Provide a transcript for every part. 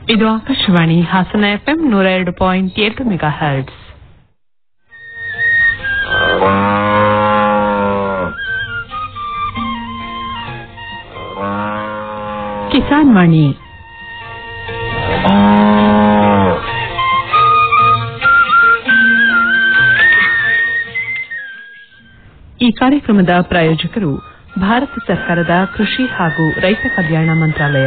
ಇದು ಆಕಾಶವಾಣಿ ಹಾಸನ ಎಫ್ಎಂ ನೂರ ಎರಡು ಪಾಯಿಂಟ್ ಎರಡು ಮೆಗಾ ಹರ್ಟ್ಸ್ ಕಿಸಾನ್ ವಾಣಿ ಈ ಕಾರ್ಯಕ್ರಮದ ಪ್ರಾಯೋಜಕರು ಭಾರತ ಸರ್ಕಾರದ ಕೃಷಿ ಹಾಗೂ ರೈತ ಕಲ್ಯಾಣ ಮಂತ್ರಾಲಯ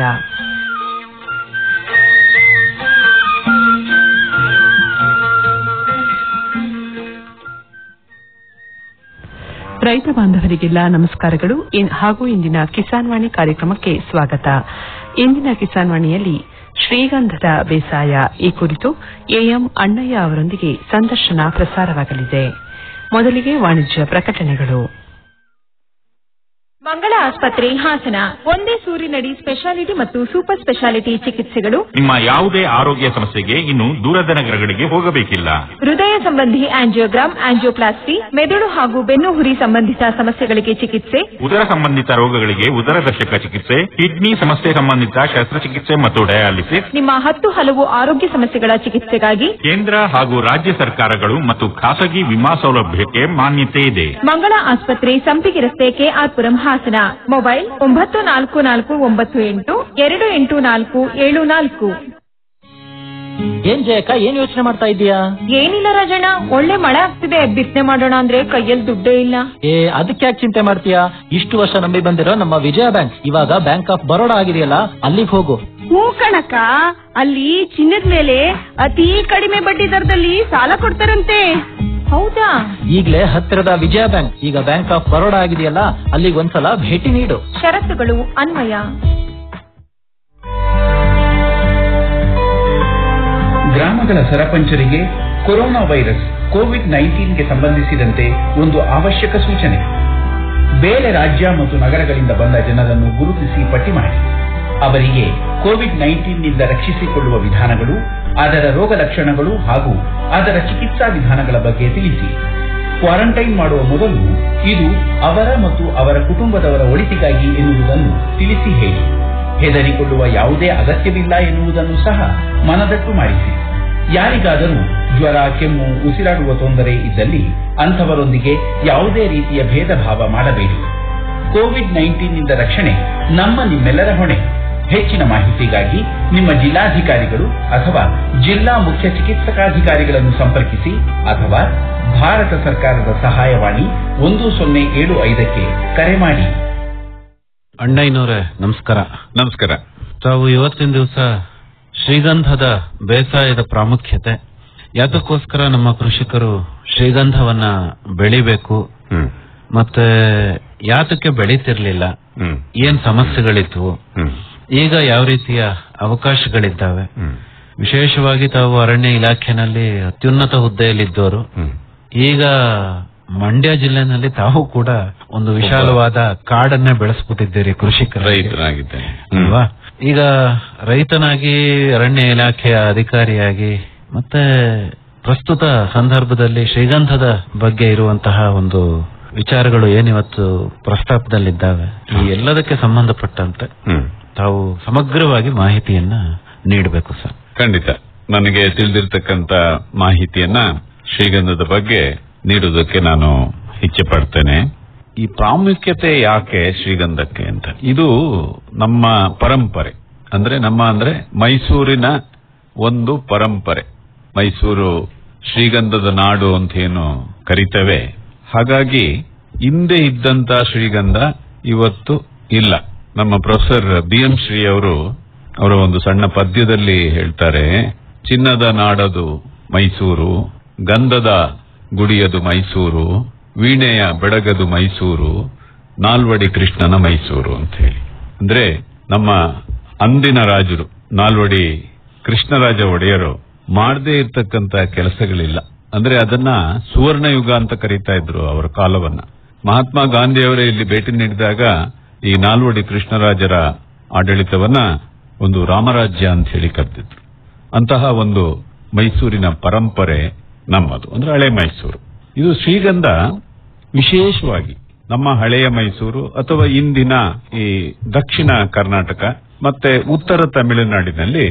ರೈತ ಬಾಂಧವರಿಗೆಲ್ಲ ನಮಸ್ಕಾರಗಳು ಇನ್- ಹಾಗೂ ಇಂದಿನ ಕಿಸಾನ್ ವಾಣಿ ಕಾರ್ಯಕ್ರಮಕ್ಕೆ ಸ್ವಾಗತ ಇಂದಿನ ಕಿಸಾನ್ ವಾಣಿಯಲ್ಲಿ ಶ್ರೀಗಂಧದ ಬೇಸಾಯ ಈ ಕುರಿತು ಎಎಂ ಅಣ್ಣಯ್ಯ ಅವರೊಂದಿಗೆ ಸಂದರ್ಶನ ಪ್ರಸಾರವಾಗಲಿದೆ ಮೊದಲಿಗೆ ವಾಣಿಜ್ಯ ಪ್ರಕಟಣೆಗಳು ಮಂಗಳ ಆಸ್ಪತ್ರೆ ಹಾಸನ ಒಂದೇ ಸೂರಿನಡಿ ಸ್ಪೆಷಾಲಿಟಿ ಮತ್ತು ಸೂಪರ್ ಸ್ಪೆಷಾಲಿಟಿ ಚಿಕಿತ್ಸೆಗಳು ನಿಮ್ಮ ಯಾವುದೇ ಆರೋಗ್ಯ ಸಮಸ್ಯೆಗೆ ಇನ್ನು ದೂರದ ನಗರಗಳಿಗೆ ಹೋಗಬೇಕಿಲ್ಲ ಹೃದಯ ಸಂಬಂಧಿ ಆಂಜಿಯೋಗ್ರಾಮ್ ಆಂಜಿಯೋಪ್ಲಾಸ್ಟಿ ಮೆದುಳು ಹಾಗೂ ಬೆನ್ನು ಹುರಿ ಸಂಬಂಧಿತ ಸಮಸ್ಯೆಗಳಿಗೆ ಚಿಕಿತ್ಸೆ ಉದರ ಸಂಬಂಧಿತ ರೋಗಗಳಿಗೆ ಉದರದರ್ಶಕ ಚಿಕಿತ್ಸೆ ಕಿಡ್ನಿ ಸಮಸ್ಯೆ ಸಂಬಂಧಿತ ಶಸ್ತ್ರಚಿಕಿತ್ಸೆ ಮತ್ತು ಡಯಾಲಿಸಿಸ್ ನಿಮ್ಮ ಹತ್ತು ಹಲವು ಆರೋಗ್ಯ ಸಮಸ್ಯೆಗಳ ಚಿಕಿತ್ಸೆಗಾಗಿ ಕೇಂದ್ರ ಹಾಗೂ ರಾಜ್ಯ ಸರ್ಕಾರಗಳು ಮತ್ತು ಖಾಸಗಿ ವಿಮಾ ಸೌಲಭ್ಯಕ್ಕೆ ಮಾನ್ಯತೆ ಇದೆ ಮಂಗಳ ಆಸ್ಪತ್ರೆ ಸಂಪಿಗೆ ರಸ್ತೆ ಕೆಆರ್ಪುರಂ ಹಾಸನ ಮೊಬೈಲ್ ಒಂಬತ್ತು ನಾಲ್ಕು ನಾಲ್ಕು ಒಂಬತ್ತು ಎಂಟು ಎರಡು ಎಂಟು ನಾಲ್ಕು ಏಳು ನಾಲ್ಕು ಏನ್ ಜಯಕ್ಕ ಏನ್ ಯೋಚನೆ ಮಾಡ್ತಾ ಇದ್ದೀಯಾ ಏನಿಲ್ಲ ರಾಜಣ್ಣ ಒಳ್ಳೆ ಮಳೆ ಆಗ್ತಿದೆ ಬಿತ್ತನೆ ಮಾಡೋಣ ಅಂದ್ರೆ ಕೈಯಲ್ಲಿ ದುಡ್ಡೇ ಇಲ್ಲ ಏ ಅದಕ್ಕೆ ಯಾಕೆ ಚಿಂತೆ ಮಾಡ್ತೀಯಾ ಇಷ್ಟು ವರ್ಷ ನಂಬಿ ಬಂದಿರೋ ನಮ್ಮ ವಿಜಯ ಬ್ಯಾಂಕ್ ಇವಾಗ ಬ್ಯಾಂಕ್ ಆಫ್ ಬರೋಡಾ ಆಗಿದೆಯಲ್ಲ ಅಲ್ಲಿಗೆ ಹೋಗು ಹೂ ಕಣಕ ಅಲ್ಲಿ ಚಿನ್ನದ ಮೇಲೆ ಅತಿ ಕಡಿಮೆ ಬಡ್ಡಿ ದರದಲ್ಲಿ ಸಾಲ ಕೊಡ್ತಾರಂತೆ ಹೌದಾ ಈಗ್ಲೇ ಹತ್ತಿರದ ವಿಜಯ ಬ್ಯಾಂಕ್ ಈಗ ಬ್ಯಾಂಕ್ ಆಫ್ ಬರೋಡಾ ಆಗಿದೆಯಲ್ಲ ಅಲ್ಲಿಗೆ ಒಂದ್ಸಲ ಭೇಟಿ ನೀಡು ಷರತ್ತುಗಳು ಅನ್ವಯ ಗ್ರಾಮಗಳ ಸರಪಂಚರಿಗೆ ಕೊರೋನಾ ವೈರಸ್ ಕೋವಿಡ್ ನೈನ್ಟೀನ್ಗೆ ಸಂಬಂಧಿಸಿದಂತೆ ಒಂದು ಅವಶ್ಯಕ ಸೂಚನೆ ಬೇರೆ ರಾಜ್ಯ ಮತ್ತು ನಗರಗಳಿಂದ ಬಂದ ಜನರನ್ನು ಗುರುತಿಸಿ ಪಟ್ಟಿ ಮಾಡಿ ಅವರಿಗೆ ಕೋವಿಡ್ ನೈನ್ಟೀನ್ನಿಂದ ರಕ್ಷಿಸಿಕೊಳ್ಳುವ ವಿಧಾನಗಳು ಅದರ ರೋಗ ಲಕ್ಷಣಗಳು ಹಾಗೂ ಅದರ ಚಿಕಿತ್ಸಾ ವಿಧಾನಗಳ ಬಗ್ಗೆ ತಿಳಿಸಿ ಕ್ವಾರಂಟೈನ್ ಮಾಡುವ ಮೊದಲು ಇದು ಅವರ ಮತ್ತು ಅವರ ಕುಟುಂಬದವರ ಒಳಿತಿಗಾಗಿ ಎನ್ನುವುದನ್ನು ತಿಳಿಸಿ ಹೇಳಿ ಹೆದರಿಕೊಳ್ಳುವ ಯಾವುದೇ ಅಗತ್ಯವಿಲ್ಲ ಎನ್ನುವುದನ್ನು ಸಹ ಮನದಟ್ಟು ಮಾಡಿಸಿ ಯಾರಿಗಾದರೂ ಜ್ವರ ಕೆಮ್ಮು ಉಸಿರಾಡುವ ತೊಂದರೆ ಇದ್ದಲ್ಲಿ ಅಂಥವರೊಂದಿಗೆ ಯಾವುದೇ ರೀತಿಯ ಭೇದ ಭಾವ ಮಾಡಬೇಡಿ ಕೋವಿಡ್ ನೈನ್ಟೀನ್ನಿಂದ ರಕ್ಷಣೆ ನಮ್ಮ ನಿಮ್ಮೆಲ್ಲರ ಹೊಣೆ ಹೆಚ್ಚಿನ ಮಾಹಿತಿಗಾಗಿ ನಿಮ್ಮ ಜಿಲ್ಲಾಧಿಕಾರಿಗಳು ಅಥವಾ ಜಿಲ್ಲಾ ಮುಖ್ಯ ಚಿಕಿತ್ಸಕಾಧಿಕಾರಿಗಳನ್ನು ಸಂಪರ್ಕಿಸಿ ಅಥವಾ ಭಾರತ ಸರ್ಕಾರದ ಸಹಾಯವಾಣಿ ಒಂದು ಸೊನ್ನೆ ಏಳು ಐದಕ್ಕೆ ಕರೆ ಮಾಡಿ ಅಣ್ಣಯ್ಯನವರೇ ನಮಸ್ಕಾರ ನಮಸ್ಕಾರ ತಾವು ಇವತ್ತಿನ ದಿವಸ ಶ್ರೀಗಂಧದ ಬೇಸಾಯದ ಪ್ರಾಮುಖ್ಯತೆ ಯಾತಕ್ಕೋಸ್ಕರ ನಮ್ಮ ಕೃಷಿಕರು ಶ್ರೀಗಂಧವನ್ನ ಬೆಳಿಬೇಕು ಹ್ಮ್ ಮತ್ತೆ ಯಾತಕ್ಕೆ ಬೆಳೀತಿರ್ಲಿಲ್ಲ ಹ್ಮ್ ಏನ್ ಸಮಸ್ಯೆಗಳಿದ್ವು ಹ್ಮ್ ಈಗ ಯಾವ ರೀತಿಯ ಅವಕಾಶಗಳಿದ್ದಾವೆ ಹ್ಮ್ ವಿಶೇಷವಾಗಿ ತಾವು ಅರಣ್ಯ ಇಲಾಖೆನಲ್ಲಿ ಅತ್ಯುನ್ನತ ಹುದ್ದೆಯಲ್ಲಿದ್ದವರು ಹ್ಮ್ ಈಗ ಮಂಡ್ಯ ಜಿಲ್ಲೆನಲ್ಲಿ ತಾವು ಕೂಡ ಒಂದು ವಿಶಾಲವಾದ ಕಾಡನ್ನೇ ಬೆಳೆಸ್ಬಿಟ್ಟಿದ್ದೀರಿ ಕೃಷಿಕರ ರೈತನಾಗಿದ್ದೇನೆ ಅಲ್ವಾ ಈಗ ರೈತನಾಗಿ ಅರಣ್ಯ ಇಲಾಖೆಯ ಅಧಿಕಾರಿಯಾಗಿ ಮತ್ತೆ ಪ್ರಸ್ತುತ ಸಂದರ್ಭದಲ್ಲಿ ಶ್ರೀಗಂಧದ ಬಗ್ಗೆ ಇರುವಂತಹ ಒಂದು ವಿಚಾರಗಳು ಏನಿವತ್ತು ಪ್ರಸ್ತಾಪದಲ್ಲಿದ್ದಾವೆ ಈ ಎಲ್ಲದಕ್ಕೆ ಸಂಬಂಧಪಟ್ಟಂತೆ ಹ್ಮ್ ತಾವು ಸಮಗ್ರವಾಗಿ ಮಾಹಿತಿಯನ್ನ ನೀಡಬೇಕು ಸರ್ ಖಂಡಿತ ನನಗೆ ತಿಳಿದಿರ್ತಕ್ಕಂತ ಮಾಹಿತಿಯನ್ನ ಶ್ರೀಗಂಧದ ಬಗ್ಗೆ ನೀಡುವುದಕ್ಕೆ ನಾನು ಇಚ್ಛೆ ಪಡ್ತೇನೆ ಈ ಪ್ರಾಮುಖ್ಯತೆ ಯಾಕೆ ಶ್ರೀಗಂಧಕ್ಕೆ ಅಂತ ಇದು ನಮ್ಮ ಪರಂಪರೆ ಅಂದ್ರೆ ನಮ್ಮ ಅಂದ್ರೆ ಮೈಸೂರಿನ ಒಂದು ಪರಂಪರೆ ಮೈಸೂರು ಶ್ರೀಗಂಧದ ನಾಡು ಅಂತ ಏನು ಕರಿತೇವೆ ಹಾಗಾಗಿ ಹಿಂದೆ ಇದ್ದಂತ ಶ್ರೀಗಂಧ ಇವತ್ತು ಇಲ್ಲ ನಮ್ಮ ಪ್ರೊಫೆಸರ್ ಬಿ ಎಂ ಶ್ರೀ ಅವರು ಅವರ ಒಂದು ಸಣ್ಣ ಪದ್ಯದಲ್ಲಿ ಹೇಳ್ತಾರೆ ಚಿನ್ನದ ನಾಡದು ಮೈಸೂರು ಗಂಧದ ಗುಡಿಯದು ಮೈಸೂರು ವೀಣೆಯ ಬೆಡಗದು ಮೈಸೂರು ನಾಲ್ವಡಿ ಕೃಷ್ಣನ ಮೈಸೂರು ಅಂತ ಹೇಳಿ ಅಂದ್ರೆ ನಮ್ಮ ಅಂದಿನ ರಾಜರು ನಾಲ್ವಡಿ ಕೃಷ್ಣರಾಜ ಒಡೆಯರು ಮಾಡದೇ ಇರ್ತಕ್ಕಂತ ಕೆಲಸಗಳಿಲ್ಲ ಅಂದ್ರೆ ಅದನ್ನ ಸುವರ್ಣ ಯುಗ ಅಂತ ಕರೀತಾ ಇದ್ರು ಅವರ ಕಾಲವನ್ನ ಮಹಾತ್ಮ ಗಾಂಧಿಯವರೇ ಇಲ್ಲಿ ಭೇಟಿ ನೀಡಿದಾಗ ಈ ನಾಲ್ವಡಿ ಕೃಷ್ಣರಾಜರ ಆಡಳಿತವನ್ನ ಒಂದು ರಾಮರಾಜ್ಯ ಅಂತ ಹೇಳಿ ಕರೆದಿದ್ರು ಅಂತಹ ಒಂದು ಮೈಸೂರಿನ ಪರಂಪರೆ ನಮ್ಮದು ಅಂದ್ರೆ ಹಳೆ ಮೈಸೂರು ಇದು ಶ್ರೀಗಂಧ ವಿಶೇಷವಾಗಿ ನಮ್ಮ ಹಳೆಯ ಮೈಸೂರು ಅಥವಾ ಇಂದಿನ ಈ ದಕ್ಷಿಣ ಕರ್ನಾಟಕ ಮತ್ತೆ ಉತ್ತರ ತಮಿಳುನಾಡಿನಲ್ಲಿ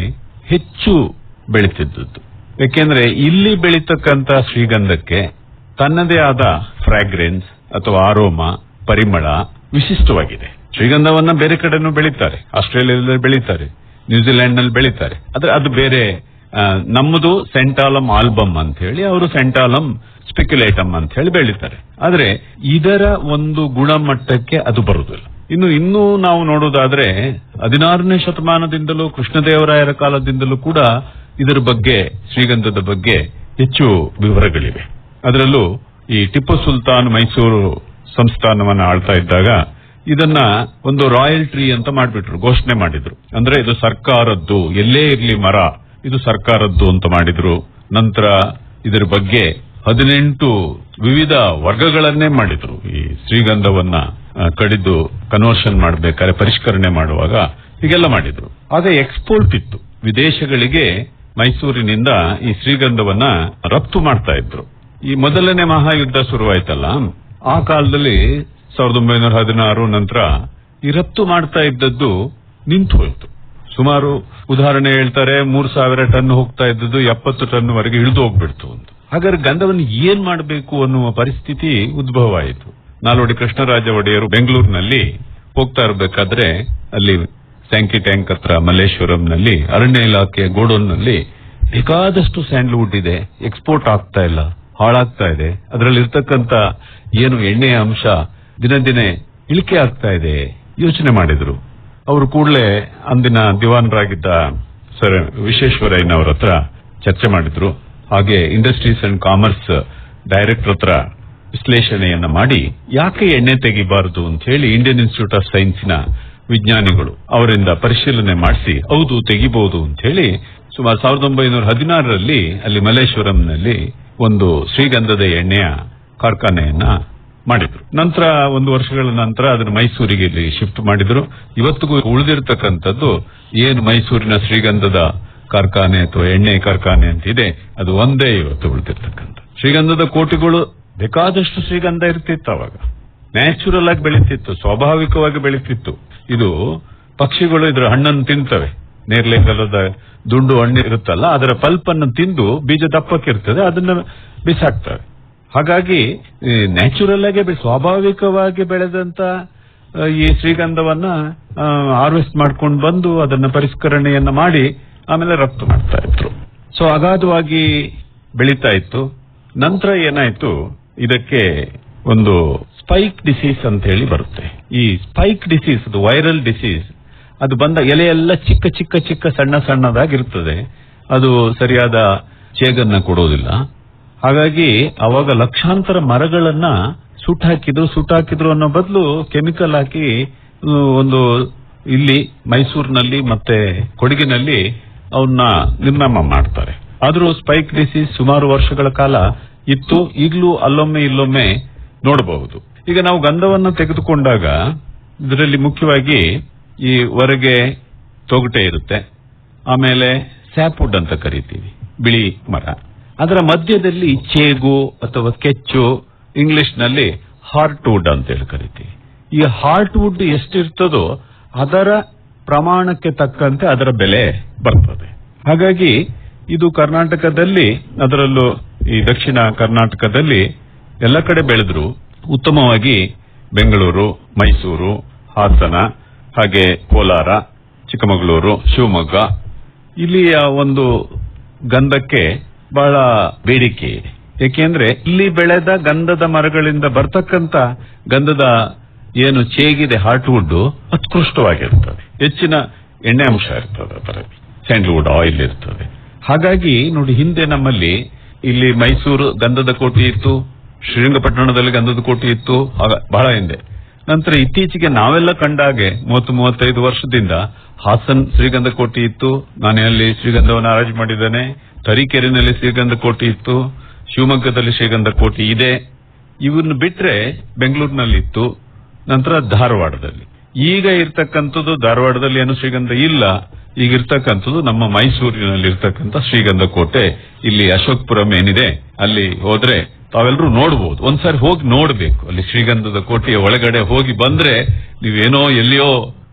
ಹೆಚ್ಚು ಬೆಳೀತಿದ್ದದ್ದು ಯಾಕೆಂದ್ರೆ ಇಲ್ಲಿ ಬೆಳೀತಕ್ಕಂತ ಶ್ರೀಗಂಧಕ್ಕೆ ತನ್ನದೇ ಆದ ಫ್ರಾಗ್ರೆನ್ಸ್ ಅಥವಾ ಆರೋಮ ಪರಿಮಳ ವಿಶಿಷ್ಟವಾಗಿದೆ ಶ್ರೀಗಂಧವನ್ನ ಬೇರೆ ಕಡೆನೂ ಬೆಳೀತಾರೆ ಆಸ್ಟ್ರೇಲಿಯಾದಲ್ಲಿ ಬೆಳೀತಾರೆ ನ್ಯೂಜಿಲೆಂಡ್ ನಲ್ಲಿ ಬೆಳೀತಾರೆ ಆದ್ರೆ ಅದು ಬೇರೆ ಆ, ನಮ್ಮದು ಸೆಂಟಾಲಮ್ ಆಲ್ಬಮ್ ಅಂತ ಹೇಳಿ ಅವರು ಸೆಂಟಾಲಮ್ ಸ್ಪೆಕ್ಯುಲೇಟಮ್ ಅಂತ ಹೇಳಿ ಬೆಳೀತಾರೆ ಆದ್ರೆ ಇದರ ಒಂದು ಗುಣಮಟ್ಟಕ್ಕೆ ಅದು ಬರುವುದಿಲ್ಲ ಇನ್ನು ಇನ್ನೂ ನಾವು ನೋಡೋದಾದ್ರೆ ಹದಿನಾರನೇ ಶತಮಾನದಿಂದಲೂ ಕೃಷ್ಣದೇವರಾಯರ ಕಾಲದಿಂದಲೂ ಕೂಡ ಇದರ ಬಗ್ಗೆ ಶ್ರೀಗಂಧದ ಬಗ್ಗೆ ಹೆಚ್ಚು ವಿವರಗಳಿವೆ ಅದರಲ್ಲೂ ಈ ಟಿಪ್ಪು ಸುಲ್ತಾನ್ ಮೈಸೂರು ಸಂಸ್ಥಾನವನ್ನ ಆಳ್ತಾ ಇದ್ದಾಗ ಇದನ್ನ ಒಂದು ರಾಯಲ್ ಟ್ರೀ ಅಂತ ಮಾಡ್ಬಿಟ್ರು ಘೋಷಣೆ ಮಾಡಿದ್ರು ಅಂದ್ರೆ ಇದು ಸರ್ಕಾರದ್ದು ಎಲ್ಲೇ ಇರ್ಲಿ ಮರ ಇದು ಸರ್ಕಾರದ್ದು ಅಂತ ಮಾಡಿದ್ರು ನಂತರ ಇದರ ಬಗ್ಗೆ ಹದಿನೆಂಟು ವಿವಿಧ ವರ್ಗಗಳನ್ನೇ ಮಾಡಿದ್ರು ಈ ಶ್ರೀಗಂಧವನ್ನ ಆ, ಕಡಿದು ಕನ್ವರ್ಷನ್ ಮಾಡಬೇಕಾದ್ರೆ ಪರಿಷ್ಕರಣೆ ಮಾಡುವಾಗ ಹೀಗೆಲ್ಲ ಮಾಡಿದ್ರು ಆಗ ಎಕ್ಸ್ಪೋರ್ಟ್ ಇತ್ತು ವಿದೇಶಗಳಿಗೆ ಮೈಸೂರಿನಿಂದ ಈ ಶ್ರೀಗಂಧವನ್ನ ರಫ್ತು ಮಾಡ್ತಾ ಇದ್ರು ಈ ಮೊದಲನೇ ಮಹಾಯುದ್ಧ ಶುರುವಾಯ್ತಲ್ಲ ಆ ಕಾಲದಲ್ಲಿ ಸಾವಿರದ ಒಂಬೈನೂರ ಹದಿನಾರು ನಂತರ ಈ ರಫ್ತು ಮಾಡ್ತಾ ಇದ್ದದ್ದು ನಿಂತು ಹೋಯ್ತು ಸುಮಾರು ಉದಾಹರಣೆ ಹೇಳ್ತಾರೆ ಮೂರ್ ಸಾವಿರ ಟನ್ ಹೋಗ್ತಾ ಇದ್ದದ್ದು ಎಪ್ಪತ್ತು ಟನ್ ವರೆಗೆ ಇಳಿದು ಹೋಗ್ಬಿಡ್ತು ಅಂತ ಹಾಗಾದ್ರೆ ಗಂಧವನ್ನು ಏನ್ ಮಾಡಬೇಕು ಅನ್ನುವ ಪರಿಸ್ಥಿತಿ ಉದ್ಭವ ಆಯಿತು ನಾಲ್ವಡಿ ಕೃಷ್ಣರಾಜ ಒಡೆಯರು ಬೆಂಗಳೂರಿನಲ್ಲಿ ಹೋಗ್ತಾ ಇರಬೇಕಾದ್ರೆ ಅಲ್ಲಿ ಸ್ಯಾಂಕಿ ಟ್ಯಾಂಕ್ ಹತ್ರ ಮಲ್ಲೇಶ್ವರಂನಲ್ಲಿ ಅರಣ್ಯ ಇಲಾಖೆಯ ಗೋಡೌನ್ನಲ್ಲಿ ಬೇಕಾದಷ್ಟು ಸ್ಯಾಂಡ್ಲ್ವುಡ್ ಇದೆ ಎಕ್ಸ್ಪೋರ್ಟ್ ಆಗ್ತಾ ಇಲ್ಲ ಹಾಳಾಗ್ತಾ ಇದೆ ಅದರಲ್ಲಿ ಇರ್ತಕ್ಕಂತ ಏನು ಎಣ್ಣೆಯ ಅಂಶ ದಿನ ದಿನೇ ಇಳಿಕೆ ಆಗ್ತಾ ಇದೆ ಯೋಚನೆ ಮಾಡಿದ್ರು ಅವರು ಕೂಡಲೇ ಅಂದಿನ ದಿವಾನರಾಗಿದ್ದ ಸರ್ ವಿಶ್ವೇಶ್ವರಯ್ಯನವರ ಹತ್ರ ಚರ್ಚೆ ಮಾಡಿದ್ರು ಹಾಗೆ ಇಂಡಸ್ಟ್ರೀಸ್ ಅಂಡ್ ಕಾಮರ್ಸ್ ಡೈರೆಕ್ಟರ್ ಹತ್ರ ವಿಶ್ಲೇಷಣೆಯನ್ನ ಮಾಡಿ ಯಾಕೆ ಎಣ್ಣೆ ತೆಗಿಬಾರದು ಅಂತ ಹೇಳಿ ಇಂಡಿಯನ್ ಇನ್ಸ್ಟಿಟ್ಯೂಟ್ ಆಫ್ ಸೈನ್ಸಿನ ವಿಜ್ಞಾನಿಗಳು ಅವರಿಂದ ಪರಿಶೀಲನೆ ಮಾಡಿಸಿ ಹೌದು ತೆಗಿಬಹುದು ಅಂತ ಹೇಳಿ ಸುಮಾರು ಸಾವಿರದ ಒಂಬೈನೂರ ಹದಿನಾರರಲ್ಲಿ ಅಲ್ಲಿ ಮಲ್ಲೇಶ್ವರಂನಲ್ಲಿ ಒಂದು ಶ್ರೀಗಂಧದ ಎಣ್ಣೆಯ ಕಾರ್ಖಾನೆಯನ್ನ ಮಾಡಿದ್ರು ನಂತರ ಒಂದು ವರ್ಷಗಳ ನಂತರ ಅದನ್ನು ಮೈಸೂರಿಗೆ ಇಲ್ಲಿ ಶಿಫ್ಟ್ ಮಾಡಿದ್ರು ಇವತ್ತಿಗೂ ಉಳಿದಿರ್ತಕ್ಕಂಥದ್ದು ಏನು ಮೈಸೂರಿನ ಶ್ರೀಗಂಧದ ಕಾರ್ಖಾನೆ ಅಥವಾ ಎಣ್ಣೆ ಕಾರ್ಖಾನೆ ಅಂತ ಇದೆ ಅದು ಒಂದೇ ಇವತ್ತು ಉಳಿದಿರ್ತಕ್ಕಂಥ ಶ್ರೀಗಂಧದ ಕೋಟಿಗಳು ಬೇಕಾದಷ್ಟು ಶ್ರೀಗಂಧ ಇರ್ತಿತ್ತು ಅವಾಗ ನ್ಯಾಚುರಲ್ ಆಗಿ ಬೆಳೀತಿತ್ತು ಸ್ವಾಭಾವಿಕವಾಗಿ ಬೆಳೀತಿತ್ತು ಇದು ಪಕ್ಷಿಗಳು ಇದರ ಹಣ್ಣನ್ನು ತಿಂತವೆ ನೇರ್ಲೆಂಗಲದ ದುಂಡು ಹಣ್ಣು ಇರುತ್ತಲ್ಲ ಅದರ ಪಲ್ಪ್ ಅನ್ನು ತಿಂದು ಬೀಜ ದಪ್ಪಕ್ಕಿರ್ತದೆ ಅದನ್ನ ಬಿಸಾಕ್ತವೆ ಹಾಗಾಗಿ ನ್ಯಾಚುರಲ್ ಆಗಿ ಬೆ- ಸ್ವಾಭಾವಿಕವಾಗಿ ಬೆಳೆದಂತ ಆ, ಈ ಶ್ರೀಗಂಧವನ್ನ ಹಾರ್ವೆಸ್ಟ್ ಮಾಡ್ಕೊಂಡು ಬಂದು ಅದನ್ನ ಪರಿಷ್ಕರಣೆಯನ್ನ ಮಾಡಿ ಆಮೇಲೆ ರಫ್ತು ಮಾಡ್ತಾ ಇದ್ರು ಸೊ ಅಗಾಧವಾಗಿ ಬೆಳೀತಾ ಇತ್ತು ನಂತರ ಏನಾಯ್ತು ಇದಕ್ಕೆ ಒಂದು ಸ್ಪೈಕ್ ಡಿಸೀಸ್ ಅಂತ ಹೇಳಿ ಬರುತ್ತೆ ಈ ಸ್ಪೈಕ್ ಡಿಸೀಸ್ ಅದು ವೈರಲ್ ಡಿಸೀಸ್ ಅದು ಬಂದ ಎಲೆ ಎಲ್ಲ ಚಿಕ್ಕ ಚಿಕ್ಕ ಚಿಕ್ಕ ಸಣ್ಣ ಸಣ್ಣದಾಗಿರ್ತದೆ ಅದು ಸರಿಯಾದ ಚೇಗನ್ನ ಕೊಡೋದಿಲ್ಲ ಹಾಗಾಗಿ ಅವಾಗ ಲಕ್ಷಾಂತರ ಮರಗಳನ್ನ ಸುಟ್ಟಾಕಿದ್ರು ಸುಟ್ಟಾಕಿದ್ರು ಅನ್ನೋ ಬದಲು ಕೆಮಿಕಲ್ ಹಾಕಿ ಆ, ಒಂದು ಇಲ್ಲಿ ಮೈಸೂರಿನಲ್ಲಿ ಮತ್ತೆ ಕೊಡಗಿನಲ್ಲಿ ಅವನ್ನ ನಿರ್ನಾಮ ಮಾಡ್ತಾರೆ ಆದ್ರೂ ಸ್ಪೈಕ್ ಡಿಸೀಸ್ ಸುಮಾರು ವರ್ಷಗಳ ಕಾಲ ಇತ್ತು ಈಗಲೂ ಅಲ್ಲೊಮ್ಮೆ ಇಲ್ಲೊಮ್ಮೆ ನೋಡಬಹುದು ಈಗ ನಾವು ಗಂಧವನ್ನು ತೆಗೆದುಕೊಂಡಾಗ ಇದರಲ್ಲಿ ಮುಖ್ಯವಾಗಿ ಈ ಹೊರಗೆ ತೊಗಟೆ ಇರುತ್ತೆ ಆಮೇಲೆ ಸ್ಯಾಪ್ವುಡ್ ಅಂತ ಕರಿತೀವಿ ಬಿಳಿ ಮರ ಅದರ ಮಧ್ಯದಲ್ಲಿ ಚೇಗು ಅಥವಾ ಕೆಚ್ಚು ಇಂಗ್ಲಿಷ್ ನಲ್ಲಿ ಹಾರ್ಟ್ ವುಡ್ ಅಂತ ಹೇಳಿ ಕರಿತೀವಿ ಈ ಹಾರ್ಟ್ ವುಡ್ ಎಷ್ಟಿರ್ತದೋ ಅದರ ಪ್ರಮಾಣಕ್ಕೆ ತಕ್ಕಂತೆ ಅದರ ಬೆಲೆ ಬರ್ತದೆ ಹಾಗಾಗಿ ಇದು ಕರ್ನಾಟಕದಲ್ಲಿ ಅದರಲ್ಲೂ ಈ ದಕ್ಷಿಣ ಕರ್ನಾಟಕದಲ್ಲಿ ಎಲ್ಲ ಕಡೆ ಬೆಳೆದ್ರು ಉತ್ತಮವಾಗಿ ಬೆಂಗಳೂರು ಮೈಸೂರು ಹಾಸನ ಹಾಗೆ ಕೋಲಾರ ಚಿಕ್ಕಮಗಳೂರು ಶಿವಮೊಗ್ಗ ಇಲ್ಲಿಯ ಒಂದು ಗಂಧಕ್ಕೆ ಬಹಳ ಬೇಡಿಕೆ ಇದೆ ಏಕೆಂದ್ರೆ ಇಲ್ಲಿ ಬೆಳೆದ ಗಂಧದ ಮರಗಳಿಂದ ಬರ್ತಕ್ಕಂತ ಗಂಧದ ಏನು ಚೇಗಿದೆ ಹಾರ್ಟ್ವುಡ್ ಉತ್ಕೃಷ್ಟವಾಗಿರ್ತದೆ ಹೆಚ್ಚಿನ ಎಣ್ಣೆ ಅಂಶ ಇರ್ತದೆ ಅದರಲ್ಲಿ ಸ್ಯಾಂಡಲ್ವುಡ್ ಆಯಿಲ್ ಇರ್ತದೆ ಹಾಗಾಗಿ ನೋಡಿ ಹಿಂದೆ ನಮ್ಮಲ್ಲಿ ಇಲ್ಲಿ ಮೈಸೂರು ಗಂಧದ ಕೋಟೆ ಇತ್ತು ಶ್ರೀರಂಗಪಟ್ಟಣದಲ್ಲಿ ಗಂಧದ ಕೋಟೆ ಇತ್ತು ಆಗ ಬಹಳ ಹಿಂದೆ ನಂತರ ಇತ್ತೀಚೆಗೆ ನಾವೆಲ್ಲ ಕಂಡಾಗೆ ಮೂವತ್ತು ಮೂವತ್ತೈದು ವರ್ಷದಿಂದ ಹಾಸನ್ ಶ್ರೀಗಂಧ ಕೋಟೆ ಇತ್ತು ನಾನೇ ಅಲ್ಲಿ ಶ್ರೀಗಂಧವನ್ನು ಹರಾಜು ಮಾಡಿದ್ದೇನೆ ತರೀಕೆರೆನಲ್ಲಿ ಶ್ರೀಗಂಧ ಕೋಟೆ ಇತ್ತು ಶಿವಮೊಗ್ಗದಲ್ಲಿ ಶ್ರೀಗಂಧ ಕೋಟೆ ಇದೆ ಇವನ್ನ ಬಿಟ್ರೆ ಬೆಂಗಳೂರಿನಲ್ಲಿ ಇತ್ತು ನಂತರ ಧಾರವಾಡದಲ್ಲಿ ಈಗ ಇರ್ತಕ್ಕಂಥದ್ದು ಧಾರವಾಡದಲ್ಲಿ ಏನು ಶ್ರೀಗಂಧ ಇಲ್ಲ ಈಗ ಇರ್ತಕ್ಕಂಥದ್ದು ನಮ್ಮ ಮೈಸೂರಿನಲ್ಲಿ ಇರ್ತಕ್ಕಂಥ ಶ್ರೀಗಂಧ ಕೋಟೆ ಇಲ್ಲಿ ಅಶೋಕ್ಪುರಂ ಏನಿದೆ ಅಲ್ಲಿ ಹೋದ್ರೆ ತಾವೆಲ್ಲರೂ ನೋಡಬಹುದು ಒಂದ್ಸಾರಿ ಹೋಗಿ ನೋಡ್ಬೇಕು ಅಲ್ಲಿ ಶ್ರೀಗಂಧದ ಕೋಟೆಯ ಒಳಗಡೆ ಹೋಗಿ ಬಂದ್ರೆ ನೀವೇನೋ ಎಲ್ಲಿಯೋ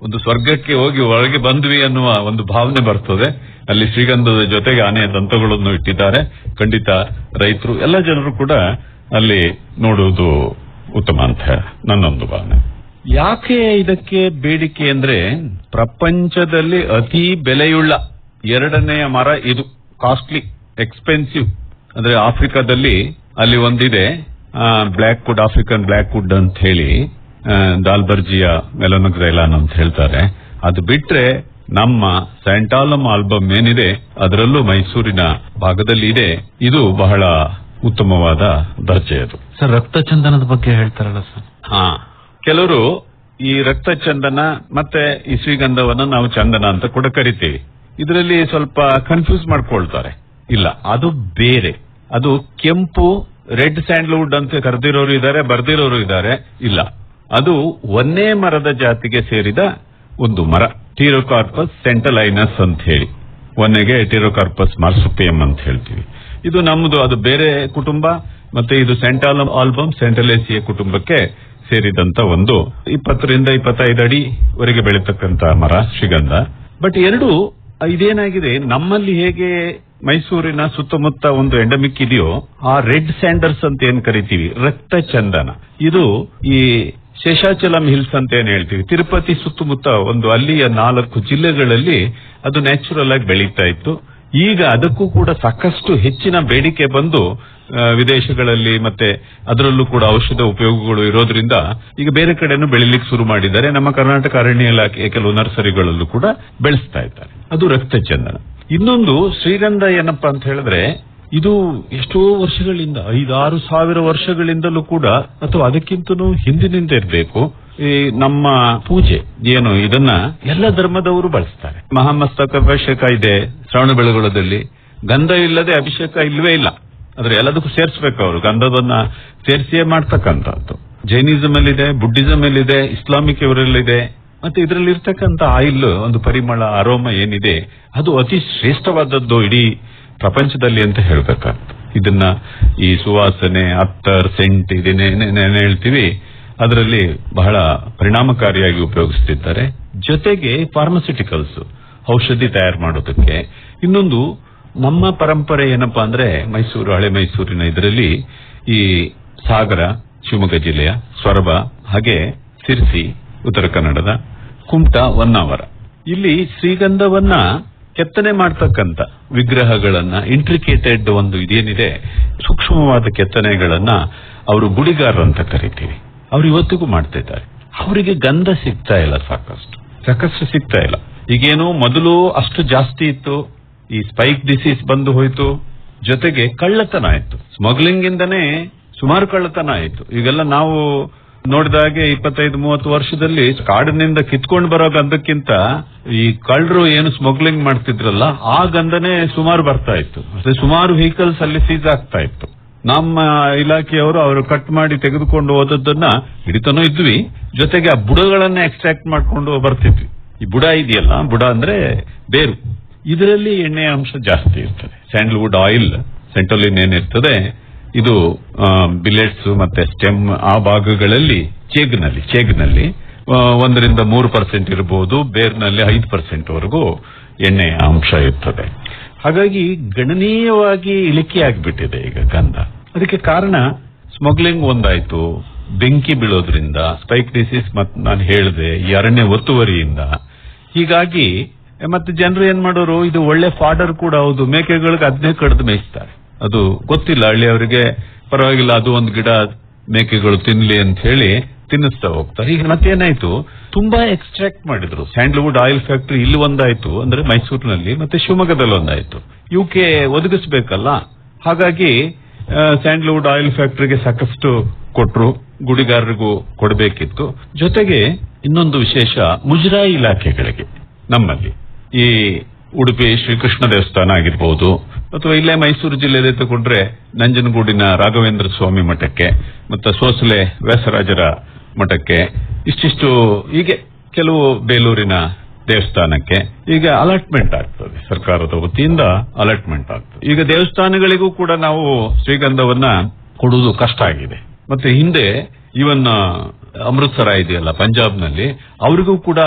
ಒಂದು ಸ್ವರ್ಗಕ್ಕೆ ಹೋಗಿ ಒಳಗೆ ಬಂದ್ವಿ ಅನ್ನುವ ಒಂದು ಭಾವನೆ ಬರ್ತದೆ ಅಲ್ಲಿ ಶ್ರೀಗಂಧದ ಜೊತೆಗೆ ಆನೆಯ ದಂತಗಳನ್ನು ಇಟ್ಟಿದ್ದಾರೆ ಖಂಡಿತ ರೈತರು ಎಲ್ಲ ಜನರು ಕೂಡ ಅಲ್ಲಿ ನೋಡುವುದು ಉತ್ತಮ ಅಂತ ನನ್ನೊಂದು ಭಾವನೆ ಯಾಕೆ ಇದಕ್ಕೆ ಬೇಡಿಕೆ ಅಂದ್ರೆ ಪ್ರಪಂಚದಲ್ಲಿ ಅತಿ ಬೆಲೆಯುಳ್ಳ ಎರಡನೆಯ ಮರ ಇದು ಕಾಸ್ಟ್ಲಿ ಎಕ್ಸ್ಪೆನ್ಸಿವ್ ಅಂದ್ರೆ ಆಫ್ರಿಕಾದಲ್ಲಿ ಅಲ್ಲಿ ಒಂದಿದೆ black wood African black wood ಅಂತ ಹೇಳಿ ಆ, ದಾಲ್ಬರ್ಜಿಯ ಮೆಲೋನಗ್ರೈಲಾನ್ ಅಂತ ಹೇಳ್ತಾರೆ ಅದು ಬಿಟ್ರೆ ನಮ್ಮ ಸ್ಯಾಂಟಾಲಮ್ ಆಲ್ಬಮ್ ಏನಿದೆ ಅದರಲ್ಲೂ ಮೈಸೂರಿನ ಭಾಗದಲ್ಲಿ ಇದೆ ಇದು ಬಹಳ ಉತ್ತಮವಾದ ದರ್ಜೆಯದು ಸರ್ ರಕ್ತಚಂದನದ ಬಗ್ಗೆ ಹೇಳ್ತಾರಲ್ಲ ಸರ್ ಹಾ ಕೆಲವರು ಈ ರಕ್ತ ಚಂದನ ಮತ್ತೆ ಈ ಶ್ರೀಗಂಧವನ್ನ ನಾವು ಚಂದನ ಅಂತ ಕೂಡ ಕರಿತೀವಿ ಇದರಲ್ಲಿ ಸ್ವಲ್ಪ ಕನ್ಫ್ಯೂಸ್ ಮಾಡ್ಕೊಳ್ತಾರೆ ಇಲ್ಲ ಅದು ಬೇರೆ ಅದು ಕೆಂಪು ರೆಡ್ ಸ್ಯಾಂಡ್ಲ್ವುಡ್ ಅಂತ ಕರೆದಿರೋರು ಇದ್ದಾರೆ ಬರ್ದಿರೋರು ಇದ್ದಾರೆ ಇಲ್ಲ ಅದು ಒಂದೇ ಮರದ ಜಾತಿಗೆ ಸೇರಿದ ಒಂದು ಮರ ಟೀರೋಕಾರ್ಪಸ್ ಸೆಂಟಲೈನಸ್ ಅಂತ ಹೇಳಿ ಒಂದೆಗೆ ಟೀರೋಕಾರ್ಪಸ್ ಮಾರ್ಸುಪಿಯಂ ಅಂತ ಹೇಳ್ತೀವಿ ಇದು ನಮ್ಮದು ಅದು ಬೇರೆ ಕುಟುಂಬ ಮತ್ತೆ ಇದು ಸೆಂಟಾಲ್ ಆಲ್ಬಮ್ ಸೆಂಟಲೇಸಿಯ ಕುಟುಂಬಕ್ಕೆ ಸೇರಿದಂತ ಒಂದು ಇಪ್ಪತ್ತರಿಂದ ಇಪ್ಪತ್ತೈದು ಅಡಿವರೆಗೆ ಬೆಳೀತಕ್ಕಂತ ಮರ ಶ್ರೀಗಂಧ ಬಟ್ ಎರಡು ಇದೇನಾಗಿದೆ ನಮ್ಮಲ್ಲಿ ಹೇಗೆ ಮೈಸೂರಿನ ಸುತ್ತಮುತ್ತ ಒಂದು ಎಂಡಮಿಕ್ ಇದೆಯೋ ಆ ರೆಡ್ ಸ್ಯಾಂಡರ್ಸ್ ಅಂತ ಏನ್ ಕರಿತೀವಿ ರಕ್ತ ಚಂದನ ಇದು ಈ ಶೇಷಾಚಲಂ ಹಿಲ್ಸ್ ಅಂತ ಏನ್ ಹೇಳ್ತೀವಿ ತಿರುಪತಿ ಸುತ್ತಮುತ್ತ ಒಂದು ಅಲ್ಲಿಯ ನಾಲ್ಕು ಜಿಲ್ಲೆಗಳಲ್ಲಿ ಅದು ನ್ಯಾಚುರಲ್ ಆಗಿ ಬೆಳೀತಾ ಇತ್ತು ಈಗ ಅದಕ್ಕೂ ಕೂಡ ಸಾಕಷ್ಟು ಹೆಚ್ಚಿನ ಬೇಡಿಕೆ ಬಂದು ಆ, ವಿದೇಶಗಳಲ್ಲಿ ಮತ್ತೆ ಅದರಲ್ಲೂ ಕೂಡ ಔಷಧ ಉಪಯೋಗಗಳು ಇರೋದ್ರಿಂದ ಈಗ ಬೇರೆ ಕಡೆನೂ ಬೆಳಿಲಿಕ್ಕೆ ಶುರು ಮಾಡಿದ್ದಾರೆ ನಮ್ಮ ಕರ್ನಾಟಕ ಅರಣ್ಯ ಇಲಾಖೆಯ ಕೆಲವು ನರ್ಸರಿಗಳಲ್ಲೂ ಕೂಡ ಬೆಳೆಸ್ತಾ ಇದ್ದಾರೆ ಅದು ರಕ್ತಚಂದನ ಇನ್ನೊಂದು ಶ್ರೀಗಂಧ ಏನಪ್ಪಾ ಅಂತ ಹೇಳಿದ್ರೆ ಇದು ಎಷ್ಟೋ ವರ್ಷಗಳಿಂದ ಐದಾರು ಸಾವಿರ ವರ್ಷಗಳಿಂದಲೂ ಕೂಡ ಅಥವಾ ಅದಕ್ಕಿಂತನೂ ಹಿಂದಿನಿಂದ ಇರಬೇಕು ಈ ನಮ್ಮ ಪೂಜೆ ಏನು ಇದನ್ನ ಎಲ್ಲ ಧರ್ಮದವರು ಬಳಸ್ತಾರೆ ಮಹಾಮಸ್ತಕ ಅಭಿಷೇಕ ಇದೆ ಶ್ರವಣ ಬೆಳಗೊಳದಲ್ಲಿ ಗಂಧ ಇಲ್ಲದೆ ಅಭಿಷೇಕ ಇಲ್ವೇ ಇಲ್ಲ ಆದ್ರೆ ಎಲ್ಲದಕ್ಕೂ ಸೇರಿಸಬೇಕು ಅವರು ಗಂಧವನ್ನ ಸೇರಿಸಿಯೇ ಮಾಡ್ತಕ್ಕಂಥದ್ದು ಜೈನಿಸಂ ಅಲ್ಲಿದೆ ಬುದ್ಧಿಸಂ ಅಲ್ಲಿದೆ ಇಸ್ಲಾಮಿಕ್ ಇವರಲ್ಲಿದೆ ಮತ್ತೆ ಇದರಲ್ಲಿ ಇರ್ತಕ್ಕಂಥ ಆಯಿಲ್ ಒಂದು ಪರಿಮಳ ಅರೋಮ ಏನಿದೆ ಅದು ಅತಿ ಶ್ರೇಷ್ಠವಾದದ್ದು ಇಡೀ ಪ್ರಪಂಚದಲ್ಲಿ ಅಂತ ಹೇಳ್ಬೇಕಾಗ್ತದೆ ಇದನ್ನ ಈ ಸುವಾಸನೆ ಅತ್ತರ್ ಸೆಂಟ್ ಇದನ್ನೇನೇನು ಹೇಳ್ತೀವಿ ಅದರಲ್ಲಿ ಬಹಳ ಪರಿಣಾಮಕಾರಿಯಾಗಿ ಉಪಯೋಗಿಸ್ತಿದ್ದಾರೆ ಜೊತೆಗೆ ಫಾರ್ಮಸ್ಯೂಟಿಕಲ್ಸ್ ಔಷಧಿ ತಯಾರು ಮಾಡೋದಕ್ಕೆ ಇನ್ನೊಂದು ನಮ್ಮ ಪರಂಪರೆ ಏನಪ್ಪಾ ಅಂದ್ರೆ ಮೈಸೂರು ಹಳೆ ಮೈಸೂರಿನ ಇದರಲ್ಲಿ ಈ ಸಾಗರ ಶಿವಮೊಗ್ಗ ಜಿಲ್ಲೆಯ ಸೊರಬ ಹಾಗೆ ಸಿರ್ಸಿ ಉತ್ತರ ಕನ್ನಡದ ಕುಮಟಾ ಹೊನ್ನಾವರ ಇಲ್ಲಿ ಶ್ರೀಗಂಧವನ್ನ ಕೆತ್ತನೆ ಮಾಡ್ತಕ್ಕಂಥ ವಿಗ್ರಹಗಳನ್ನ ಇಂಟ್ರಿಕೇಟೆಡ್ ಒಂದು ಇದೇನಿದೆ ಸೂಕ್ಷ್ಮವಾದ ಕೆತ್ತನೆಗಳನ್ನ ಅವರು ಗುಡಿಗಾರರು ಅಂತ ಕರಿತೀವಿ ಅವ್ರು ಇವತ್ತಿಗೂ ಮಾಡ್ತಾ ಇದ್ದಾರೆ ಅವರಿಗೆ ಗಂಧ ಸಿಗ್ತಾ ಇಲ್ಲ ಸಾಕಷ್ಟು ಸಾಕಷ್ಟು ಸಿಗ್ತಾ ಇಲ್ಲ ಈಗೇನು ಮೊದಲು ಅಷ್ಟು ಜಾಸ್ತಿ ಇತ್ತು ಈ ಸ್ಪೈಕ್ ಡಿಸೀಸ್ ಬಂದು ಹೋಯ್ತು ಜೊತೆಗೆ ಕಳ್ಳತನ ಆಯ್ತು ಸ್ಮಗ್ಲಿಂಗ್ ಇಂದನೇ ಸುಮಾರು ಕಳ್ಳತನ ಆಯ್ತು ಈಗೆಲ್ಲ ನಾವು ನೋಡಿದಾಗೆ ಇಪ್ಪತ್ತೈದು ಮೂವತ್ತು ವರ್ಷದಲ್ಲಿ ಕಾಡಿನಿಂದ ಕಿತ್ಕೊಂಡು ಬರೋ ಗಂಧಕ್ಕಿಂತ ಈ ಕಳ್ಳರು ಏನು ಸ್ಮಗ್ಲಿಂಗ್ ಮಾಡ್ತಿದ್ರಲ್ಲ ಆ ಗಂಧನೇ ಸುಮಾರು ಬರ್ತಾ ಇತ್ತು ಮತ್ತೆ ಸುಮಾರು ವೆಹಿಕಲ್ಸ್ ಅಲ್ಲಿ ಸೀಸ್ ಆಗ್ತಾ ಇತ್ತು ನಮ್ಮ ಇಲಾಖೆಯವರು ಅವರು ಕಟ್ ಮಾಡಿ ತೆಗೆದುಕೊಂಡು ಹೋದದ್ದನ್ನ ಹಿಡಿತಾನೂ ಇದ್ವಿ ಜೊತೆಗೆ ಆ ಬುಡಗಳನ್ನ ಎಕ್ಸ್ಟ್ರಾಕ್ಟ್ ಮಾಡ್ಕೊಂಡು ಬರ್ತಿದ್ವಿ ಈ ಬುಡ ಇದೆಯಲ್ಲ ಬುಡ ಅಂದ್ರೆ ಬೇರು ಇದರಲ್ಲಿ ಎಣ್ಣೆಯ ಅಂಶ ಜಾಸ್ತಿ ಇರ್ತದೆ ಸ್ಯಾಂಡಲ್ವುಡ್ ಆಯಿಲ್ ಸೆಂಟೋಲಿನ್ ಏನಿರ್ತದೆ ಇದು ಬಿಲೆಟ್ಸ್ ಮತ್ತೆ ಸ್ಟೆಮ್ ಆ ಭಾಗಗಳಲ್ಲಿ ಚೇಗ್ನಲ್ಲಿ ಚೇಗ್ನಲ್ಲಿ ಆ, ಒಂದರಿಂದ ಮೂರು ಪರ್ಸೆಂಟ್ ಇರಬಹುದು ಬೇರ್ನಲ್ಲಿ ಐದು ಪರ್ಸೆಂಟ್ ವರೆಗೂ ಎಣ್ಣೆಯ ಅಂಶ ಇರ್ತದೆ ಹಾಗಾಗಿ ಗಣನೀಯವಾಗಿ ಇಳಿಕೆ ಆಗಿಬಿಟ್ಟಿದೆ ಈಗ ಗಂಧ ಅದಕ್ಕೆ ಕಾರಣ ಸ್ಮಗ್ಲಿಂಗ್ ಒಂದಾಯ್ತು ಬೆಂಕಿ ಬೀಳೋದ್ರಿಂದ ಸ್ಪೈಕ್ ಡಿಸೀಸ್ ಮತ್ ನಾನು ಹೇಳಿದೆ ಈ ಅರಣ್ಯ ಒತ್ತುವರಿಯಿಂದ ಹೀಗಾಗಿ ಮತ್ತೆ ಜನರು ಏನ್ ಮಾಡೋರು ಇದು ಒಳ್ಳೆ ಫಾಡರ್ ಕೂಡ ಹೌದು ಮೇಕೆಗಳಿಗೆ ಅದನ್ನೇ ಕಡ್ದು ಮೇಯಿಸ್ತಾರೆ ಅದು ಗೊತ್ತಿಲ್ಲ ಹಳ್ಳಿಯವರಿಗೆ ಪರವಾಗಿಲ್ಲ ಅದು ಒಂದು ಗಿಡ ಮೇಕೆಗಳು ತಿನ್ಲಿ ಅಂತ ಹೇಳಿ ತಿನ್ನಿಸ್ತಾ ಹೋಗ್ತಾರೆ ಈಗ ಮತ್ತೇನಾಯ್ತು ತುಂಬಾ ಎಕ್ಸ್ಟ್ರಾಕ್ಟ್ ಮಾಡಿದ್ರು ಸ್ಯಾಂಡಲ್ವುಡ್ ಆಯಿಲ್ ಫ್ಯಾಕ್ಟರಿ ಇಲ್ಲಿ ಒಂದಾಯ್ತು ಅಂದ್ರೆ ಮೈಸೂರಿನಲ್ಲಿ ಮತ್ತೆ ಶಿವಮೊಗ್ಗದಲ್ಲಿ ಒಂದಾಯ್ತು ಇವಕ್ಕೆ ಒದಗಿಸ್ಬೇಕಲ್ಲ ಹಾಗಾಗಿ ಸ್ಯಾಂಡಲ್ವುಡ್ ಆಯಿಲ್ ಫ್ಯಾಕ್ಟರಿಗೆ ಸಾಕಷ್ಟು ಕೊಟ್ರು ಗುಡಿಗಾರರಿಗೂ ಕೊಡಬೇಕಿತ್ತು ಜೊತೆಗೆ ಇನ್ನೊಂದು ವಿಶೇಷ ಮುಜರಾಯಿ ಇಲಾಖೆಗಳಿಗೆ ನಮ್ಮಲ್ಲಿ ಈ ಉಡುಪಿ ಶ್ರೀಕೃಷ್ಣ ದೇವಸ್ಥಾನ ಆಗಿರ್ಬೋದು ಅಥವಾ ಇಲ್ಲೇ ಮೈಸೂರು ಜಿಲ್ಲೆ ತಗೊಂಡ್ರೆ ನಂಜನಗೂಡಿನ ರಾಘವೇಂದ್ರ ಸ್ವಾಮಿ ಮಠಕ್ಕೆ ಮತ್ತೆ ಸೋಸಲೆ ವ್ಯಾಸರಾಜರ ಮಠಕ್ಕೆ ಇಷ್ಟಿಷ್ಟು ಹೀಗೆ ಕೆಲವು ಬೇಲೂರಿನ ದೇವಸ್ಥಾನಕ್ಕೆ ಈಗ ಅಲಾಟ್ಮೆಂಟ್ ಆಗ್ತದೆ ಸರ್ಕಾರದ ವತಿಯಿಂದ ಅಲಾಟ್ಮೆಂಟ್ ಆಗ್ತದೆ ಈಗ ದೇವಸ್ಥಾನಗಳಿಗೂ ಕೂಡ ನಾವು ಶ್ರೀಗಂಧವನ್ನ ಕೊಡುವುದು ಕಷ್ಟ ಆಗಿದೆ ಮತ್ತೆ ಹಿಂದೆ ಇವನ್ ಅಮೃತ್ಸರ ಇದೆಯಲ್ಲ ಪಂಜಾಬ್ನಲ್ಲಿ ಅವರಿಗೂ ಕೂಡ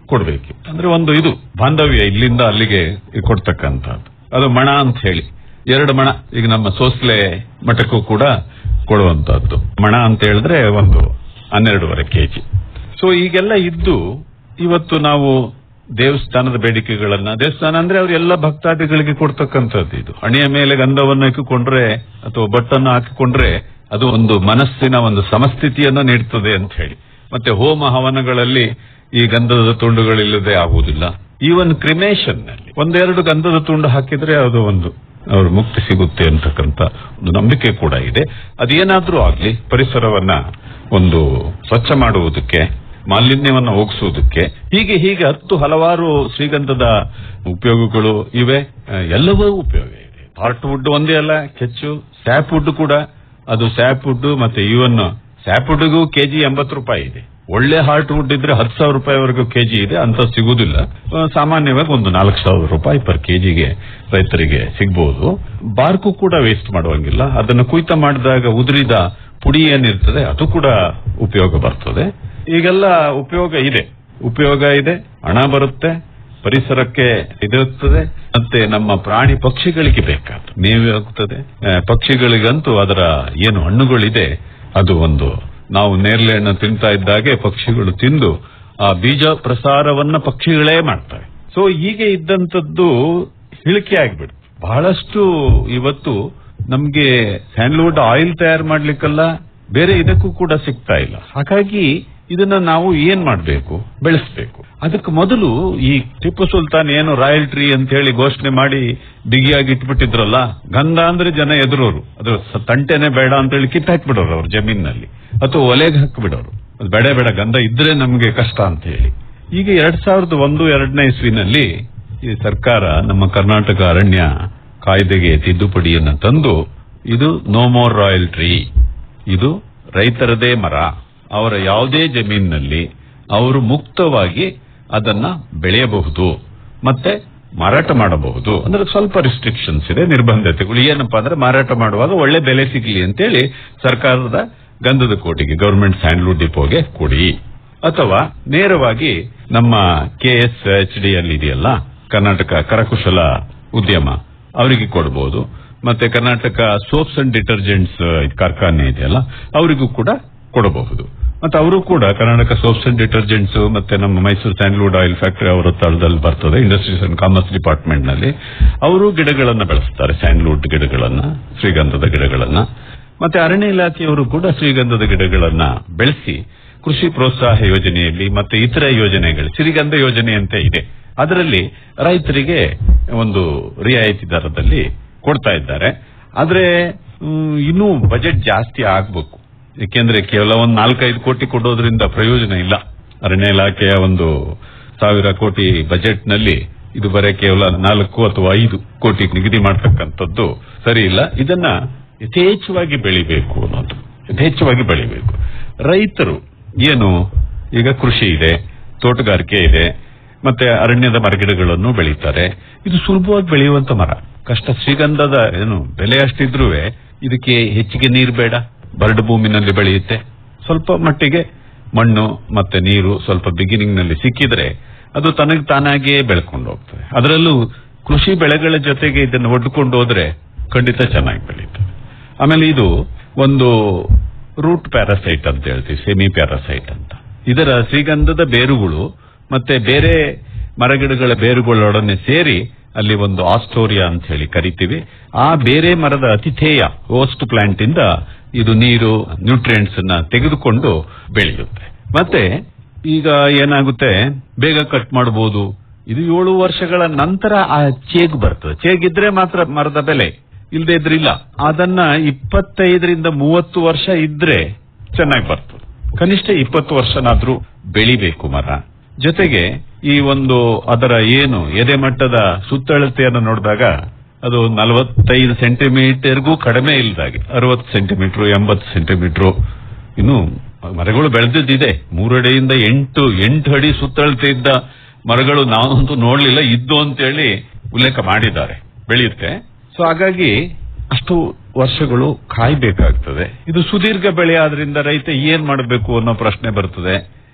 ಕೊಡ್ಬೇಕು ಅಂದ್ರೆ ಒಂದು ಇದು ಬಾಂಧವ್ಯ ಇಲ್ಲಿಂದ ಅಲ್ಲಿಗೆ ಕೊಡ್ತಕ್ಕಂಥದ್ದು ಅದು ಮಣ ಅಂತ ಹೇಳಿ ಎರಡು ಮಣ ಈಗ ನಮ್ಮ ಸೋಸ್ಲೆ ಮಠಕ್ಕೂ ಕೂಡ ಕೊಡುವಂತಹದ್ದು ಮಣ ಅಂತ ಹೇಳಿದ್ರೆ ಒಂದು ಹನ್ನೆರಡೂವರೆ ಕೆಜಿ ಸೊ ಈಗೆಲ್ಲ ಇದ್ದು ಇವತ್ತು ನಾವು ದೇವಸ್ಥಾನದ ಬೇಡಿಕೆಗಳನ್ನ ದೇವಸ್ಥಾನ ಅಂದ್ರೆ ಅವ್ರ ಎಲ್ಲ ಭಕ್ತಾದಿಗಳಿಗೆ ಕೊಡ್ತಕ್ಕಂಥದ್ದು ಇದು ಹಣೆಯ ಮೇಲೆ ಗಂಧವನ್ನು ಹಾಕಿಕೊಂಡ್ರೆ ಅಥವಾ ಬಟ್ಟನ್ನು ಹಾಕಿಕೊಂಡ್ರೆ ಅದು ಒಂದು ಮನಸ್ಸಿನ ಒಂದು ಸಮಸ್ಥಿತಿಯನ್ನು ನೀಡ್ತದೆ ಅಂತ ಹೇಳಿ ಮತ್ತೆ ಹೋಮ ಹವನಗಳಲ್ಲಿ ಈ ಗಂಧದ ತುಂಡುಗಳಿಲ್ಲದೆ ಆಗುವುದಿಲ್ಲ ಈವನ್ ಕ್ರಿಮೇಷನ್ ನಲ್ಲಿ ಒಂದೆರಡು ಗಂಧದ ತುಂಡು ಹಾಕಿದ್ರೆ ಅದು ಒಂದು ಅವ್ರ ಮುಕ್ತಿ ಸಿಗುತ್ತೆ ಅಂತಕ್ಕಂಥ ಒಂದು ನಂಬಿಕೆ ಕೂಡ ಇದೆ ಅದೇನಾದ್ರೂ ಆಗ್ಲಿ ಪರಿಸರವನ್ನ ಒಂದು ಸ್ವಚ್ಛ ಮಾಡುವುದಕ್ಕೆ ಮಾಲಿನ್ಯವನ್ನ ಹೋಗಿಸುವುದಕ್ಕೆ ಹೀಗೆ ಹೀಗೆ ಹತ್ತು ಹಲವಾರು ಶ್ರೀಗಂಧದ ಉಪಯೋಗಗಳು ಇವೆ ಆ, ಎಲ್ಲವೂ ಉಪಯೋಗ ಇದೆ ಹಾರ್ಟ್ ವುಡ್ ಒಂದೇ ಅಲ್ಲ ಕೆಚ್ಚು ಸ್ಯಾಪ್ ವುಡ್ ಕೂಡ ಅದು ಸ್ಯಾಪ್ ವುಡ್ ಮತ್ತೆ ಇವನ್ ಸ್ಯಾಪ್ ವುಡ್ಗೂ ಕೆಜಿ ಎಂಬತ್ತು ರೂಪಾಯಿ ಇದೆ ಒಳ್ಳೆ ಹಾರ್ಟ್ ವುಡ್ ಇದ್ರೆ ಹತ್ತು ಸಾವಿರ ರೂಪಾಯಿವರೆಗೂ ಕೆಜಿ ಇದೆ ಅಂತ ಸಿಗುವುದಿಲ್ಲ ಆ, ಸಾಮಾನ್ಯವಾಗಿ ಒಂದು ನಾಲ್ಕು ಸಾವಿರ ರೂಪಾಯಿ ಪರ್ ಕೆಜಿಗೆ ರೈತರಿಗೆ ಸಿಗ್ಬಹುದು ಬಾರ್ಕು ಕೂಡ ವೇಸ್ಟ್ ಮಾಡುವಂಗಿಲ್ಲ ಅದನ್ನು ಕುಯ್ತ ಮಾಡಿದಾಗ ಉದುರಿದ ಪುಡಿ ಏನಿರ್ತದೆ ಅದು ಕೂಡ ಉಪಯೋಗ ಬರ್ತದೆ ಈಗೆಲ್ಲ ಉಪಯೋಗ ಇದೆ ಉಪಯೋಗ ಇದೆ ಹಣ ಬರುತ್ತೆ ಪರಿಸರಕ್ಕೆ ಇದಿರುತ್ತದೆ ಮತ್ತೆ ನಮ್ಮ ಪ್ರಾಣಿ ಪಕ್ಷಿಗಳಿಗೆ ಬೇಕಾದ ಮೇವು ಆಗ್ತದೆ ಆ, ಪಕ್ಷಿಗಳಿಗಂತೂ ಅದರ ಏನು ಹಣ್ಣುಗಳಿದೆ ಅದು ಒಂದು ನಾವು ನೇರಳೆ ಹಣ್ಣು ತಿಂತಾ ಇದ್ದಾಗೆ ಪಕ್ಷಿಗಳು ತಿಂದು ಆ ಬೀಜ ಪ್ರಸಾರವನ್ನ ಪಕ್ಷಿಗಳೇ ಮಾಡ್ತವೆ ಸೊ ಹೀಗೆ ಇದ್ದಂಥದ್ದು ಇಳಿಕೆ ಆಗ್ಬಿಡ್ತು ಬಹಳಷ್ಟು ಇವತ್ತು ನಮ್ಗೆ ಸ್ಯಾಂಡ್ಲ್ವುಡ್ ಆಯಿಲ್ ತಯಾರು ಮಾಡ್ಲಿಕ್ಕಲ್ಲ ಬೇರೆ ಇದಕ್ಕೂ ಕೂಡ ಸಿಗ್ತಾ ಇಲ್ಲ ಹಾಗಾಗಿ ಇದನ್ನ ನಾವು ಏನ್ ಮಾಡಬೇಕು ಬೆಳೆಸಬೇಕು ಅದಕ್ಕೆ ಮೊದಲು ಈ ಟಿಪ್ಪು ಸುಲ್ತಾನ್ ಏನು ರಾಯಲ್ ಟ್ರೀ ಅಂತ ಹೇಳಿ ಘೋಷಣೆ ಮಾಡಿ ಬಿಗಿಯಾಗಿ ಇಟ್ಬಿಟ್ಟಿದ್ರಲ್ಲ ಗಂಧ ಅಂದ್ರೆ ಜನ ಎದುರೋರು ಅದು ಸ- ತಂಟೆನೆ ಬೇಡ ಅಂತ ಹೇಳಿ ಕಿತ್ತಾಕ್ಬಿಡೋರು ಅವ್ರ ಜಮೀನಲ್ಲಿ ಅಥವಾ ಒಲೆಗೆ ಹಾಕ್ಬಿಡೋರು ಅದು ಬೇಡ ಬೇಡ ಗಂಧ ಇದ್ರೆ ನಮ್ಗೆ ಕಷ್ಟ ಅಂತ ಹೇಳಿ ಈಗ ಎರಡ್ ಸಾವಿರದ ಒಂದು ಎರಡನೇ ಇಸ್ವಿನಲ್ಲಿ ಈ ಸರ್ಕಾರ ನಮ್ಮ ಕರ್ನಾಟಕ ಅರಣ್ಯ ಕಾಯ್ದೆಗೆ ತಿದ್ದುಪಡಿಯನ್ನ ತಂದು ಇದು ನೋ ಮೋರ್ ರಾಯಲ್ ಟ್ರೀ ಇದು ರೈತರದೇ ಮರ ಅವರ ಯಾವುದೇ ಜಮೀನಿನಲ್ಲಿ ಅವರು ಮುಕ್ತವಾಗಿ ಅದನ್ನ ಬೆಳೆಯಬಹುದು ಮತ್ತೆ ಮಾರಾಟ ಮಾಡಬಹುದು ಅಂದ್ರೆ ಸ್ವಲ್ಪ ರಿಸ್ಟ್ರಿಕ್ಷನ್ಸ್ ಇದೆ ನಿರ್ಬಂಧತೆಗಳು ಏನಪ್ಪಾ ಅಂದ್ರೆ ಮಾರಾಟ ಮಾಡುವಾಗ ಒಳ್ಳೆ ಬೆಲೆ ಸಿಗಲಿ ಅಂತೇಳಿ ಸರ್ಕಾರದ ಗಂಧದ ಕೋಟಿಗೆ ಗವರ್ಮೆಂಟ್ ಸ್ಯಾಂಡ್ಲ್ವುಡ್ ಡಿಪೋಗೆ ಕೊಡಿ ಅಥವಾ ನೇರವಾಗಿ ನಮ್ಮ ಕೆ ಎಸ್ ಎಚ್ ಡಿ ಅಲ್ಲಿ ಇದೆಯಲ್ಲ ಕರ್ನಾಟಕ ಕರಕುಶಲ ಉದ್ಯಮ ಅವರಿಗೆ ಕೊಡಬಹುದು ಮತ್ತೆ ಕರ್ನಾಟಕ ಸೋಪ್ಸ್ ಅಂಡ್ ಡಿಟರ್ಜೆಂಟ್ಸ್ ಕಾರ್ಖಾನೆ ಇದೆಯಲ್ಲ ಅವರಿಗೂ ಕೂಡ ಕೊಡಬಹುದು ಮತ್ತೆ ಅವರು ಕೂಡ ಕರ್ನಾಟಕ ಸೋಪ್ಸ್ ಅಂಡ್ ಡಿಟರ್ಜೆಂಟ್ಸ್ ಮತ್ತೆ ನಮ್ಮ ಮೈಸೂರು ಸ್ಯಾಂಡ್ಲ್ವುಡ್ ಆಯಿಲ್ ಫ್ಯಾಕ್ಟರಿ ಅವರ ತಳದಲ್ಲಿ ಬರ್ತದೆ ಇಂಡಸ್ಟ್ರೀಸ್ ಅಂಡ್ ಕಾಮರ್ಸ್ ಡಿಪಾರ್ಟ್ಮೆಂಟ್ ನಲ್ಲಿ ಅವರು ಗಿಡಗಳನ್ನ ಬೆಳೆಸ್ತಾರೆ ಸ್ಯಾಂಡ್ಲ್ವುಡ್ ಗಿಡಗಳನ್ನ ಶ್ರೀಗಂಧದ ಗಿಡಗಳನ್ನ ಮತ್ತೆ ಅರಣ್ಯ ಇಲಾಖೆಯವರು ಕೂಡ ಶ್ರೀಗಂಧದ ಗಿಡಗಳನ್ನ ಬೆಳೆಸಿ ಕೃಷಿ ಪ್ರೋತ್ಸಾಹ ಯೋಜನೆಯಲ್ಲಿ ಮತ್ತೆ ಇತರ ಯೋಜನೆಗಳು ಸಿರಿಗಂಧ ಯೋಜನೆ ಅಂತ ಇದೆ ಅದರಲ್ಲಿ ರೈತರಿಗೆ ಒಂದು ರಿಯಾಯಿತಿ ದರದಲ್ಲಿ ಕೊಡ್ತಾ ಇದ್ದಾರೆ ಆದ್ರೆ ಮ್, ಇನ್ನೂ ಬಜೆಟ್ ಜಾಸ್ತಿ ಆಗ್ಬೇಕು ಯಾಕೆಂದ್ರೆ ಕೇವಲ ಒಂದು ನಾಲ್ಕೈದು ಕೋಟಿ ಕೊಡೋದ್ರಿಂದ ಪ್ರಯೋಜನ ಇಲ್ಲ ಅರಣ್ಯ ಇಲಾಖೆಯ ಒಂದು ಸಾವಿರ ಕೋಟಿ ಬಜೆಟ್ ನಲ್ಲಿ ಇದು ಬರೀ ಕೇವಲ ನಾಲ್ಕು ಅಥವಾ ಐದು ಕೋಟಿ ನಿಗದಿ ಮಾಡತಕ್ಕಂಥದ್ದು ಸರಿ ಇಲ್ಲ ಇದನ್ನ ಯಥೇಚ್ಛವಾಗಿ ಬೆಳಿಬೇಕು ಅನ್ನೋದು ಯಥೇಚ್ಛವಾಗಿ ಬೆಳಿಬೇಕು ರೈತರು ಏನು ಈಗ ಕೃಷಿ ಇದೆ ತೋಟಗಾರಿಕೆ ಇದೆ ಮತ್ತೆ ಅರಣ್ಯದ ಮರಗಿಡಗಳನ್ನು ಬೆಳೀತಾರೆ ಇದು ಸುಲಭವಾಗಿ ಬೆಳೆಯುವಂತ ಮರ ಕಷ್ಟ ಶ್ರೀಗಂಧದ ಏನು ಬೆಲೆ ಅಷ್ಟಿದ್ರೂ ಇದಕ್ಕೆ ಹೆಚ್ಚಿಗೆ ನೀರು ಬೇಡ ಬರಡು ಭೂಮಿನಲ್ಲಿ ಬೆಳೆಯುತ್ತೆ ಸ್ವಲ್ಪ ಮಟ್ಟಿಗೆ ಮಣ್ಣು ಮತ್ತೆ ನೀರು ಸ್ವಲ್ಪ ಬಿಗಿನಿಂಗ್ ನಲ್ಲಿ ಸಿಕ್ಕಿದ್ರೆ ಅದು ತನಗೆ ತಾನಾಗಿಯೇ ಬೆಳ್ಕೊಂಡು ಹೋಗ್ತದೆ ಅದರಲ್ಲೂ ಕೃಷಿ ಬೆಳೆಗಳ ಜೊತೆಗೆ ಇದನ್ನು ಒಡ್ಕೊಂಡು ಹೋದ್ರೆ ಖಂಡಿತ ಚೆನ್ನಾಗಿ ಬೆಳೀತದೆ ಆಮೇಲೆ ಇದು ಒಂದು ರೂಟ್ ಪ್ಯಾರಾಸೈಟ್ ಅಂತ ಹೇಳ್ತೀವಿ ಸೆಮಿ ಪ್ಯಾರಾಸೈಟ್ ಅಂತ ಇದರ ಶ್ರೀಗಂಧದ ಬೇರುಗಳು ಮತ್ತೆ ಬೇರೆ ಮರಗಿಡಗಳ ಬೇರುಗಳೊಡನೆ ಸೇರಿ ಅಲ್ಲಿ ಒಂದು ಆಸ್ಟೋರಿಯಾ ಅಂತ ಹೇಳಿ ಕರಿತೀವಿ ಆ ಬೇರೆ ಮರದ ಅತಿಥೇಯ ಹೋಸ್ಟ್ ಪ್ಲಾಂಟ್ ಇಂದ ಇದು ನೀರು ನ್ಯೂಟ್ರಿಯೆಂಟ್ಸ್ ಅನ್ನ ತೆಗೆದುಕೊಂಡು ಬೆಳೆಯುತ್ತೆ ಮತ್ತೆ ಈಗ ಏನಾಗುತ್ತೆ ಬೇಗ ಕಟ್ ಮಾಡಬಹುದು ಇದು ಏಳು ವರ್ಷಗಳ ನಂತರ ಆ ಚೇಗ್ ಬರ್ತದೆ ಚೇಗಿದ್ರೆ ಮಾತ್ರ ಮರದ ಬೆಲೆ ಇಲ್ಲದೆ ಇದ್ರಿಲ್ಲ ಅದನ್ನ ಇಪ್ಪತ್ತೈದರಿಂದ ಮೂವತ್ತು ವರ್ಷ ಇದ್ರೆ ಚೆನ್ನಾಗಿ ಬರ್ತದೆ ಕನಿಷ್ಠ ಇಪ್ಪತ್ತು ವರ್ಷನಾದ್ರೂ ಬೆಳಿಬೇಕು ಮರ ಜೊತೆಗೆ ಈ ಒಂದು ಅದರ ಏನು ಎದೆ ಮಟ್ಟದ ಸುತ್ತಳತೆಯನ್ನು ನೋಡಿದಾಗ ಅದು ನಲವತ್ತೈದು ಸೆಂಟಿಮೀಟರ್ಗೂ ಕಡಿಮೆ ಇಲ್ಲದಾಗೆ ಅರವತ್ತು ಸೆಂಟಿಮೀಟರ್ ಎಂಬತ್ತು ಸೆಂಟಿಮೀಟರ್ ಇನ್ನು ಮರಗಳು ಬೆಳೆದಿದ್ದಿದೆ ಮೂರಡಿಯಿಂದ ಎಂಟು ಎಂಟು ಅಡಿ ಸುತ್ತಳತೆ ಇದ್ದ ಮರಗಳು ನಾವಂತೂ ನೋಡ್ಲಿಲ್ಲ ಇದ್ದು ಅಂತೇಳಿ ಉಲ್ಲೇಖ ಮಾಡಿದ್ದಾರೆ ಬೆಳೆಯುತ್ತೆ ಸೊ ಹಾಗಾಗಿ ಅಷ್ಟು ವರ್ಷಗಳು ಕಾಯ್ಬೇಕಾಗ್ತದೆ ಇದು ಸುದೀರ್ಘ ಬೆಳೆ ಆದ್ರಿಂದ ರೈತ ಏನ್ ಮಾಡಬೇಕು ಅನ್ನೋ ಪ್ರಶ್ನೆ ಬರ್ತದೆ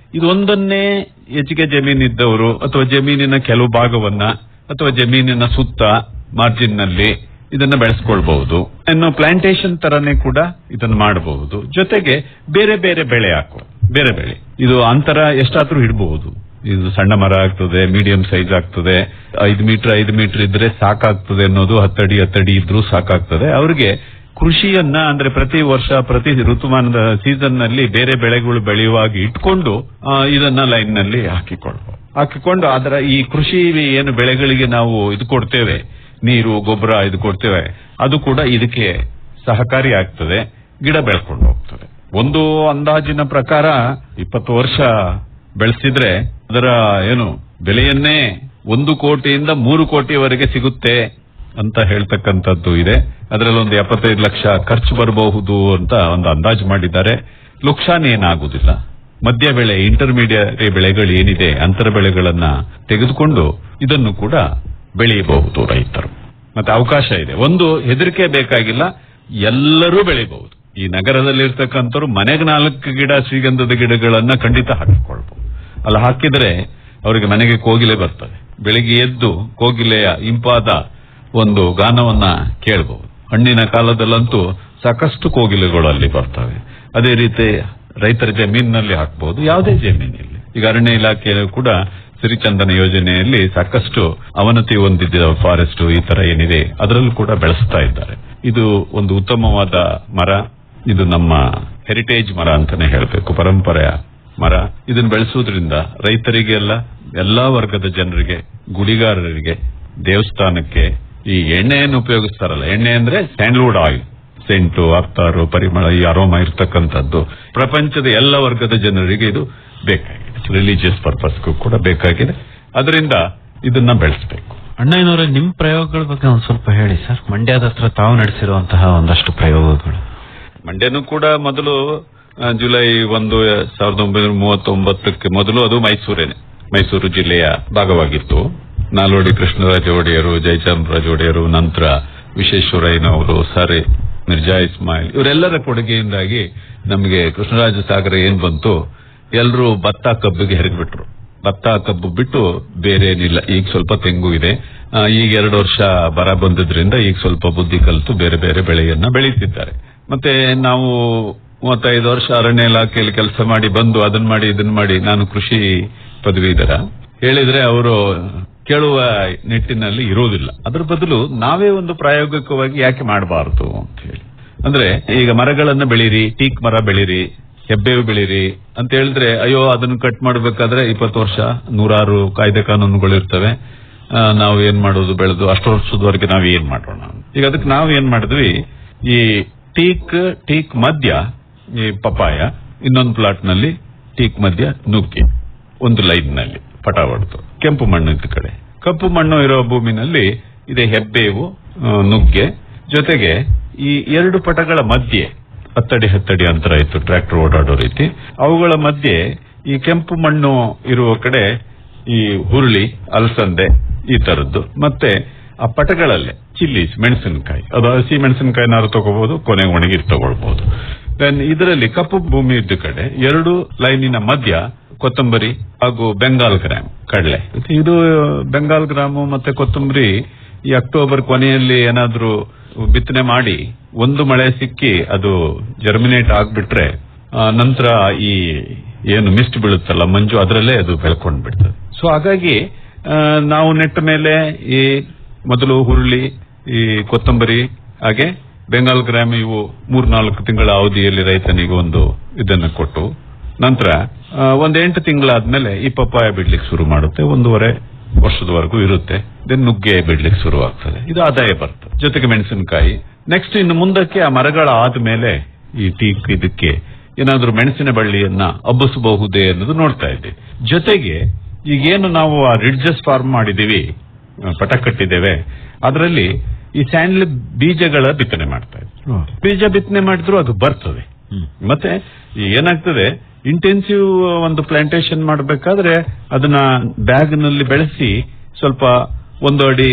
ಇದೊಂದನ್ನೇ ಹೆಚ್ಚಿಗೆ ಜಮೀನಿದ್ದವರು ಅಥವಾ ಜಮೀನಿನ ಕೆಲವು ಭಾಗವನ್ನ ಅಥವಾ ಜಮೀನಿನ ಸುತ್ತ ಮಾರ್ಜಿನ್ ನಲ್ಲಿ ಇದನ್ನ ಬೆಳೆಸ್ಕೊಳ್ಬಹುದು ಇನ್ನು ಪ್ಲಾಂಟೇಶನ್ ತರನೇ ಕೂಡ ಇದನ್ನ ಮಾಡಬಹುದು ಜೊತೆಗೆ ಬೇರೆ ಬೇರೆ ಬೆಳೆ ಹಾಕುವ ಬೇರೆ ಬೆಳೆ ಇದು ಅಂತರ ಎಷ್ಟಾದ್ರೂ ಇಡಬಹುದು ಇದು ಸಣ್ಣ ಮರ ಆಗ್ತದೆ ಮೀಡಿಯಂ ಸೈಜ್ ಆಗ್ತದೆ ಐದು ಮೀಟರ್ ಐದು ಮೀಟರ್ ಇದ್ರೆ ಸಾಕಾಗ್ತದೆ ಅನ್ನೋದು ಹತ್ತಡಿ ಹತ್ತಡಿ ಇದ್ರೂ ಸಾಕಾಗ್ತದೆ ಅವರಿಗೆ ಕೃಷಿಯನ್ನ ಅಂದ್ರೆ ಪ್ರತಿ ವರ್ಷ ಪ್ರತಿ ಋತುಮಾನದ ಸೀಸನ್ ನಲ್ಲಿ ಬೇರೆ ಬೆಳೆಗಳು ಬೆಳೆಯುವಾಗ ಇಟ್ಕೊಂಡು ಆ, ಇದನ್ನ ಲೈನ್ ನಲ್ಲಿ ಹಾಕಿಕೊಳ್ಬಹುದು ಹಾಕಿಕೊಂಡು ಅದರ ಈ ಕೃಷಿ ಏನು ಬೆಳೆಗಳಿಗೆ ನಾವು ಇದು ಕೊಡ್ತೇವೆ ನೀರು ಗೊಬ್ಬರ ಇದು ಕೊಡ್ತೇವೆ ಅದು ಕೂಡ ಇದಕ್ಕೆ ಸಹಕಾರಿ ಆಗ್ತದೆ ಗಿಡ ಬೆಳ್ಕೊಂಡು ಹೋಗ್ತದೆ ಒಂದು ಅಂದಾಜಿನ ಪ್ರಕಾರ ಇಪ್ಪತ್ತು ವರ್ಷ ಬೆಳೆಸಿದ್ರೆ ಅದರ ಏನು ಬೆಲೆಯನ್ನೇ ಒಂದು ಕೋಟಿಯಿಂದ ಮೂರು ಕೋಟಿವರೆಗೆ ಸಿಗುತ್ತೆ ಅಂತ ಹೇಳ್ತಕ್ಕಂಥದ್ದು ಇದೆ ಅದರಲ್ಲಿ ಒಂದು ಎಪ್ಪತ್ತೈದು ಲಕ್ಷ ಖರ್ಚು ಬರಬಹುದು ಅಂತ ಒಂದು ಅಂದಾಜು ಮಾಡಿದ್ದಾರೆ ಲುಕ್ಷಾನ್ ಏನಾಗುದಿಲ್ಲ ಮಧ್ಯ ಬೆಳೆ ಇಂಟರ್ಮೀಡಿಯರಿ ಬೆಳೆಗಳು ಏನಿದೆ ಅಂತರ ಬೆಳೆಗಳನ್ನ ತೆಗೆದುಕೊಂಡು ಇದನ್ನು ಕೂಡ ಬೆಳೆಯಬಹುದು ರೈತರು ಮತ್ತೆ ಅವಕಾಶ ಇದೆ ಒಂದು ಹೆದರಿಕೆ ಬೇಕಾಗಿಲ್ಲ ಎಲ್ಲರೂ ಬೆಳೆಯಬಹುದು ಈ ನಗರದಲ್ಲಿರ್ತಕ್ಕಂಥವ್ರು ಮನೆಗೆ ನಾಲ್ಕು ಗಿಡ ಶ್ರೀಗಂಧದ ಗಿಡಗಳನ್ನ ಖಂಡಿತ ಹಾಕಿಕೊಳ್ಬಹುದು ಅಲ್ಲಿ ಹಾಕಿದ್ರೆ ಅವರಿಗೆ ಮನೆಗೆ ಕೋಗಿಲೆ ಬರ್ತದೆ ಬೆಳಿಗ್ಗೆ ಎದ್ದು ಕೋಗಿಲೆಯ ಇಂಪಾದ ಒಂದು ಗಾನವನ್ನ ಕೇಳಬಹುದು ಹಣ್ಣಿನ ಕಾಲದಲ್ಲಂತೂ ಸಾಕಷ್ಟು ಕೋಗಿಲೆಗಳು ಅಲ್ಲಿ ಬರ್ತವೆ ಅದೇ ರೀತಿ ರೈತರ ಜಮೀನಿನಲ್ಲಿ ಹಾಕಬಹುದು ಯಾವುದೇ ಜಮೀನಲ್ಲಿ ಈಗ ಅರಣ್ಯ ಇಲಾಖೆಯಲ್ಲೂ ಕೂಡ ಸಿರಿಚಂದನ ಯೋಜನೆಯಲ್ಲಿ ಸಾಕಷ್ಟು ಅವನತಿ ಹೊಂದಿದ್ದ ಫಾರೆಸ್ಟ್ ಈ ತರ ಏನಿದೆ ಅದರಲ್ಲೂ ಕೂಡ ಬೆಳೆಸ್ತಾ ಇದ್ದಾರೆ ಇದು ಒಂದು ಉತ್ತಮವಾದ ಮರ ಇದು ನಮ್ಮ ಹೆರಿಟೇಜ್ ಮರ ಅಂತಾನೆ ಹೇಳಬೇಕು ಪರಂಪರೆಯ ಮರ ಇದನ್ನು ಬೆಳೆಸುವುದರಿಂದ ರೈತರಿಗೆಲ್ಲ ಎಲ್ಲಾ ವರ್ಗದ ಜನರಿಗೆ ಗುಡಿಗಾರರಿಗೆ ದೇವಸ್ಥಾನಕ್ಕೆ ಈ ಎಣ್ಣೆಯನ್ನು ಉಪಯೋಗಿಸ್ತಾರಲ್ಲ ಎಣ್ಣೆ ಅಂದ್ರೆ ಸ್ಯಾಂಡ್ಲ್ವುಡ್ ಆಯಿಲ್ ಸೆಂಟು ಅತ್ತಾರು ಪರಿಮಳ ಈ ಅರೋಮ ಇರ್ತಕ್ಕಂಥದ್ದು ಪ್ರಪಂಚದ ಎಲ್ಲ ವರ್ಗದ ಜನರಿಗೆ ಇದು ಬೇಕಾಗಿದೆ ರಿಲಿಜಿಯಸ್ ಪರ್ಪಸ್ಗೂ ಕೂಡ ಬೇಕಾಗಿದೆ ಅದರಿಂದ ಇದನ್ನ ಬೆಳೆಸಬೇಕು ಅಣ್ಣಯ್ಯನವರೇ ನಿಮ್ ಪ್ರಯೋಗಗಳ ಬಗ್ಗೆ ಒಂದ್ ಸ್ವಲ್ಪ ಹೇಳಿ ಸರ್ ಮಂಡ್ಯದ ಹತ್ರ ತಾವು ನಡೆಸಿರುವಂತಹ ಒಂದಷ್ಟು ಪ್ರಯೋಗಗಳು ಮಂಡ್ಯನೂ ಕೂಡ ಮೊದಲು ಆ, ಜುಲೈ ಒಂದು ಸಾವಿರದ ಒಂಬೈನೂರ ಮೂವತ್ತೊಂಬತ್ತಕ್ಕೆ ಮೊದಲು ಅದು ಮೈಸೂರೇನೆ ಮೈಸೂರು ಜಿಲ್ಲೆಯ ಭಾಗವಾಗಿತ್ತು ನಾಲ್ವಡಿ ಕೃಷ್ಣರಾಜ ಒಡೆಯರು ಜಯಚಾಮರಾಜ ಒಡೆಯರು ನಂತರ ವಿಶ್ವೇಶ್ವರಯ್ಯನವರು ಸರ್ ಮಿರ್ಜಾ ಇಸ್ಮಾಯಿಲ್ ಇವರೆಲ್ಲರ ಕೊಡುಗೆಯಿಂದಾಗಿ ನಮಗೆ ಕೃಷ್ಣರಾಜ ಸಾಗರ ಏನ್ ಬಂತು ಎಲ್ಲರೂ ಭತ್ತ ಕಬ್ಬಿಗೆ ಹೆರಿದ್ಬಿಟ್ರು ಭತ್ತ ಕಬ್ಬು ಬಿಟ್ಟು ಬೇರೆ ಏನಿಲ್ಲ ಈಗ ಸ್ವಲ್ಪ ತೆಂಗು ಇದೆ ಆ, ಈಗ ಎರಡು ವರ್ಷ ಬರ ಬಂದಿದ್ರಿಂದ ಈಗ ಸ್ವಲ್ಪ ಬುದ್ಧಿ ಕಲಿತು ಬೇರೆ ಬೇರೆ ಬೆಳೆಯನ್ನ ಬೆಳೀತಿದ್ದಾರೆ ಮತ್ತೆ ನಾವು ಮೂವತ್ತೈದು ವರ್ಷ ಅರಣ್ಯ ಇಲಾಖೆಯಲ್ಲಿ ಕೆಲಸ ಮಾಡಿ ಬಂದು ಅದನ್ನ ಮಾಡಿ ಇದನ್ನ ಮಾಡಿ ನಾನು ಕೃಷಿ ಪದವೀಧರ ಹೇಳಿದ್ರೆ ಅವರು ಕೇಳುವ ನಿಟ್ಟಿನಲ್ಲಿ ಇರೋದಿಲ್ಲ ಅದ್ರ ಬದಲು ನಾವೇ ಒಂದು ಪ್ರಾಯೋಗಿಕವಾಗಿ ಯಾಕೆ ಮಾಡಬಾರದು ಅಂತ ಹೇಳಿ ಅಂದ್ರೆ ಈಗ ಮರಗಳನ್ನ ಬೆಳೀರಿ ಟೀಕ್ ಮರ ಬೆಳೀರಿ ಹೆಬ್ಬೇವು ಬೆಳೀರಿ ಅಂತ ಹೇಳಿದ್ರೆ ಅಯ್ಯೋ ಅದನ್ನು ಕಟ್ ಮಾಡಬೇಕಾದ್ರೆ ಇಪ್ಪತ್ತು ವರ್ಷ ನೂರಾರು ಕಾಯ್ದೆ ಕಾನೂನುಗಳು ಇರ್ತವೆ ಆ, ನಾವು ಏನ್ ಮಾಡೋದು ಬೆಳೆದು ಅಷ್ಟು ವರ್ಷದವರೆಗೆ ನಾವು ಏನ್ ಮಾಡೋಣ ಈಗ ಅದಕ್ಕೆ ನಾವು ಏನ್ ಮಾಡಿದ್ವಿ ಈ ಟೀಕ್ ಟೀಕ್ ಮಧ್ಯ ಈ ಪಪಾಯ ಇನ್ನೊಂದು ಪ್ಲಾಟ್ ನಲ್ಲಿ ಟೀಕ್ ಮಧ್ಯ ನುಗ್ಗೆ ಒಂದು ಲೈನ್ ನಲ್ಲಿ ಪಟ ಹೊಡೆದು ಕೆಂಪು ಮಣ್ಣು ಇದ್ದ ಕಡೆ ಕಪ್ಪು ಮಣ್ಣು ಇರೋ ಭೂಮಿನಲ್ಲಿ ಇದೆ ಹೆಬ್ಬೇವು ಆ, ನುಗ್ಗೆ ಜೊತೆಗೆ ಈ ಎರಡು ಪಟಗಳ ಮಧ್ಯೆ ಹತ್ತಡಿ ಹತ್ತಡಿ ಅಂತರ ಇತ್ತು ಟ್ರ್ಯಾಕ್ಟರ್ ಓಡಾಡೋ ರೀತಿ ಅವುಗಳ ಮಧ್ಯೆ ಈ ಕೆಂಪು ಮಣ್ಣು ಇರುವ ಕಡೆ ಈ ಹುರುಳಿ ಅಲಸಂದೆ ಈ ತರದ್ದು ಮತ್ತೆ ಆ ಪಟಗಳಲ್ಲೇ ಚಿಲ್ಲೀಸ್ ಮೆಣಸಿನಕಾಯಿ ಅದು ಹಸಿ ಮೆಣಸಿನಕಾಯಿನಾರು ತಗೋಬಹುದು ಕೊನೆಗೆ ಒಣಗಿ ತಗೊಳ್ಬಹುದು ದೆನ್ ಇದರಲ್ಲಿ ಕಪ್ಪು ಭೂಮಿ ಇದ್ದ ಕಡೆ ಎರಡು ಲೈನಿನ ಮಧ್ಯ ಕೊತ್ತಂಬರಿ ಹಾಗೂ ಬೆಂಗಾಲ್ ಗ್ರಾಮ್ ಕಡಲೆ ಇದು ಬೆಂಗಾಲ್ ಗ್ರಾಮು ಮತ್ತೆ ಕೊತ್ತಂಬರಿ ಈ ಅಕ್ಟೋಬರ್ ಕೊನೆಯಲ್ಲಿ ಏನಾದ್ರೂ ಬಿತ್ತನೆ ಮಾಡಿ ಒಂದು ಮಳೆ ಸಿಕ್ಕಿ ಅದು ಜರ್ಮಿನೇಟ್ ಆಗ್ಬಿಟ್ರೆ ಆ, ನಂತರ ಈ ಏನು ಮಿಸ್ಟ್ ಬೀಳುತ್ತಲ್ಲ ಮಂಜು ಅದರಲ್ಲೇ ಅದು ಬೆಳ್ಕೊಂಡ್ ಬಿಡ್ತದೆ ಸೊ ಹಾಗಾಗಿ ಆ, ನಾವು ನೆಟ್ಟ ಮೇಲೆ ಈ ಮೊದಲು ಹುರುಳಿ ಈ ಕೊತ್ತಂಬರಿ ಹಾಗೆ ಬೆಂಗಾಲ್ ಗ್ರಾಮ್ ಇವು ಮೂರ್ನಾಲ್ಕು ತಿಂಗಳ ಅವಧಿಯಲ್ಲಿ ರೈತನಿಗೆ ಒಂದು ಇದನ್ನ ಕೊಟ್ಟು ನಂತರ ಆ, ಒಂದ್ ಎಂಟು ತಿಂಗಳಾದ್ಮೇಲೆ ಈ ಪಪ್ಪಾಯ ಬಿಡ್ಲಿಕ್ಕೆ ಶುರು ಮಾಡುತ್ತೆ ಒಂದೂವರೆ ವರ್ಷದವರೆಗೂ ಇರುತ್ತೆ ದೆನ್ ನುಗ್ಗೆ ಬಿಡ್ಲಿಕ್ಕೆ ಶುರು ಆಗ್ತದೆ ಇದು ಆದಾಯ ಬರ್ತದೆ ಜೊತೆಗೆ ಮೆಣಸಿನಕಾಯಿ ನೆಕ್ಸ್ಟ್ ಇನ್ನು ಮುಂದಕ್ಕೆ ಆ ಮರಗಳ ಆದ್ಮೇಲೆ ಈ ಟೀಕ್ ಇದಕ್ಕೆ ಏನಾದ್ರೂ ಮೆಣಸಿನ ಬಳ್ಳಿಯನ್ನ ಹಬ್ಬಿಸಬಹುದೇ ಅನ್ನೋದು ನೋಡ್ತಾ ಇದ್ದೀವಿ ಜೊತೆಗೆ ಈಗೇನು ನಾವು ಆ ರಿಡ್ಜಸ್ ಫಾರ್ಮ್ ಮಾಡಿದೀವಿ ಆ, ಪಟ ಕಟ್ಟಿದ್ದೇವೆ ಅದರಲ್ಲಿ ಈ ಸ್ಯಾಂಡ್ಲ್ ಬೀಜಗಳ ಬಿತ್ತನೆ ಮಾಡ್ತಾ ಇದ್ವಿ ಬೀಜ ಬಿತ್ತನೆ ಮಾಡಿದ್ರು ಅದು ಬರ್ತದೆ ಮತ್ತೆ ಈ ಏನಾಗ್ತದೆ ಇಂಟೆನ್ಸಿವ್ ಒಂದು ಪ್ಲಾಂಟೇಶನ್ ಮಾಡಬೇಕಾದ್ರೆ ಅದನ್ನ ಬ್ಯಾಗ್ ನಲ್ಲಿ ಬೆಳೆಸಿ ಸ್ವಲ್ಪ ಒಂದು ಅಡಿ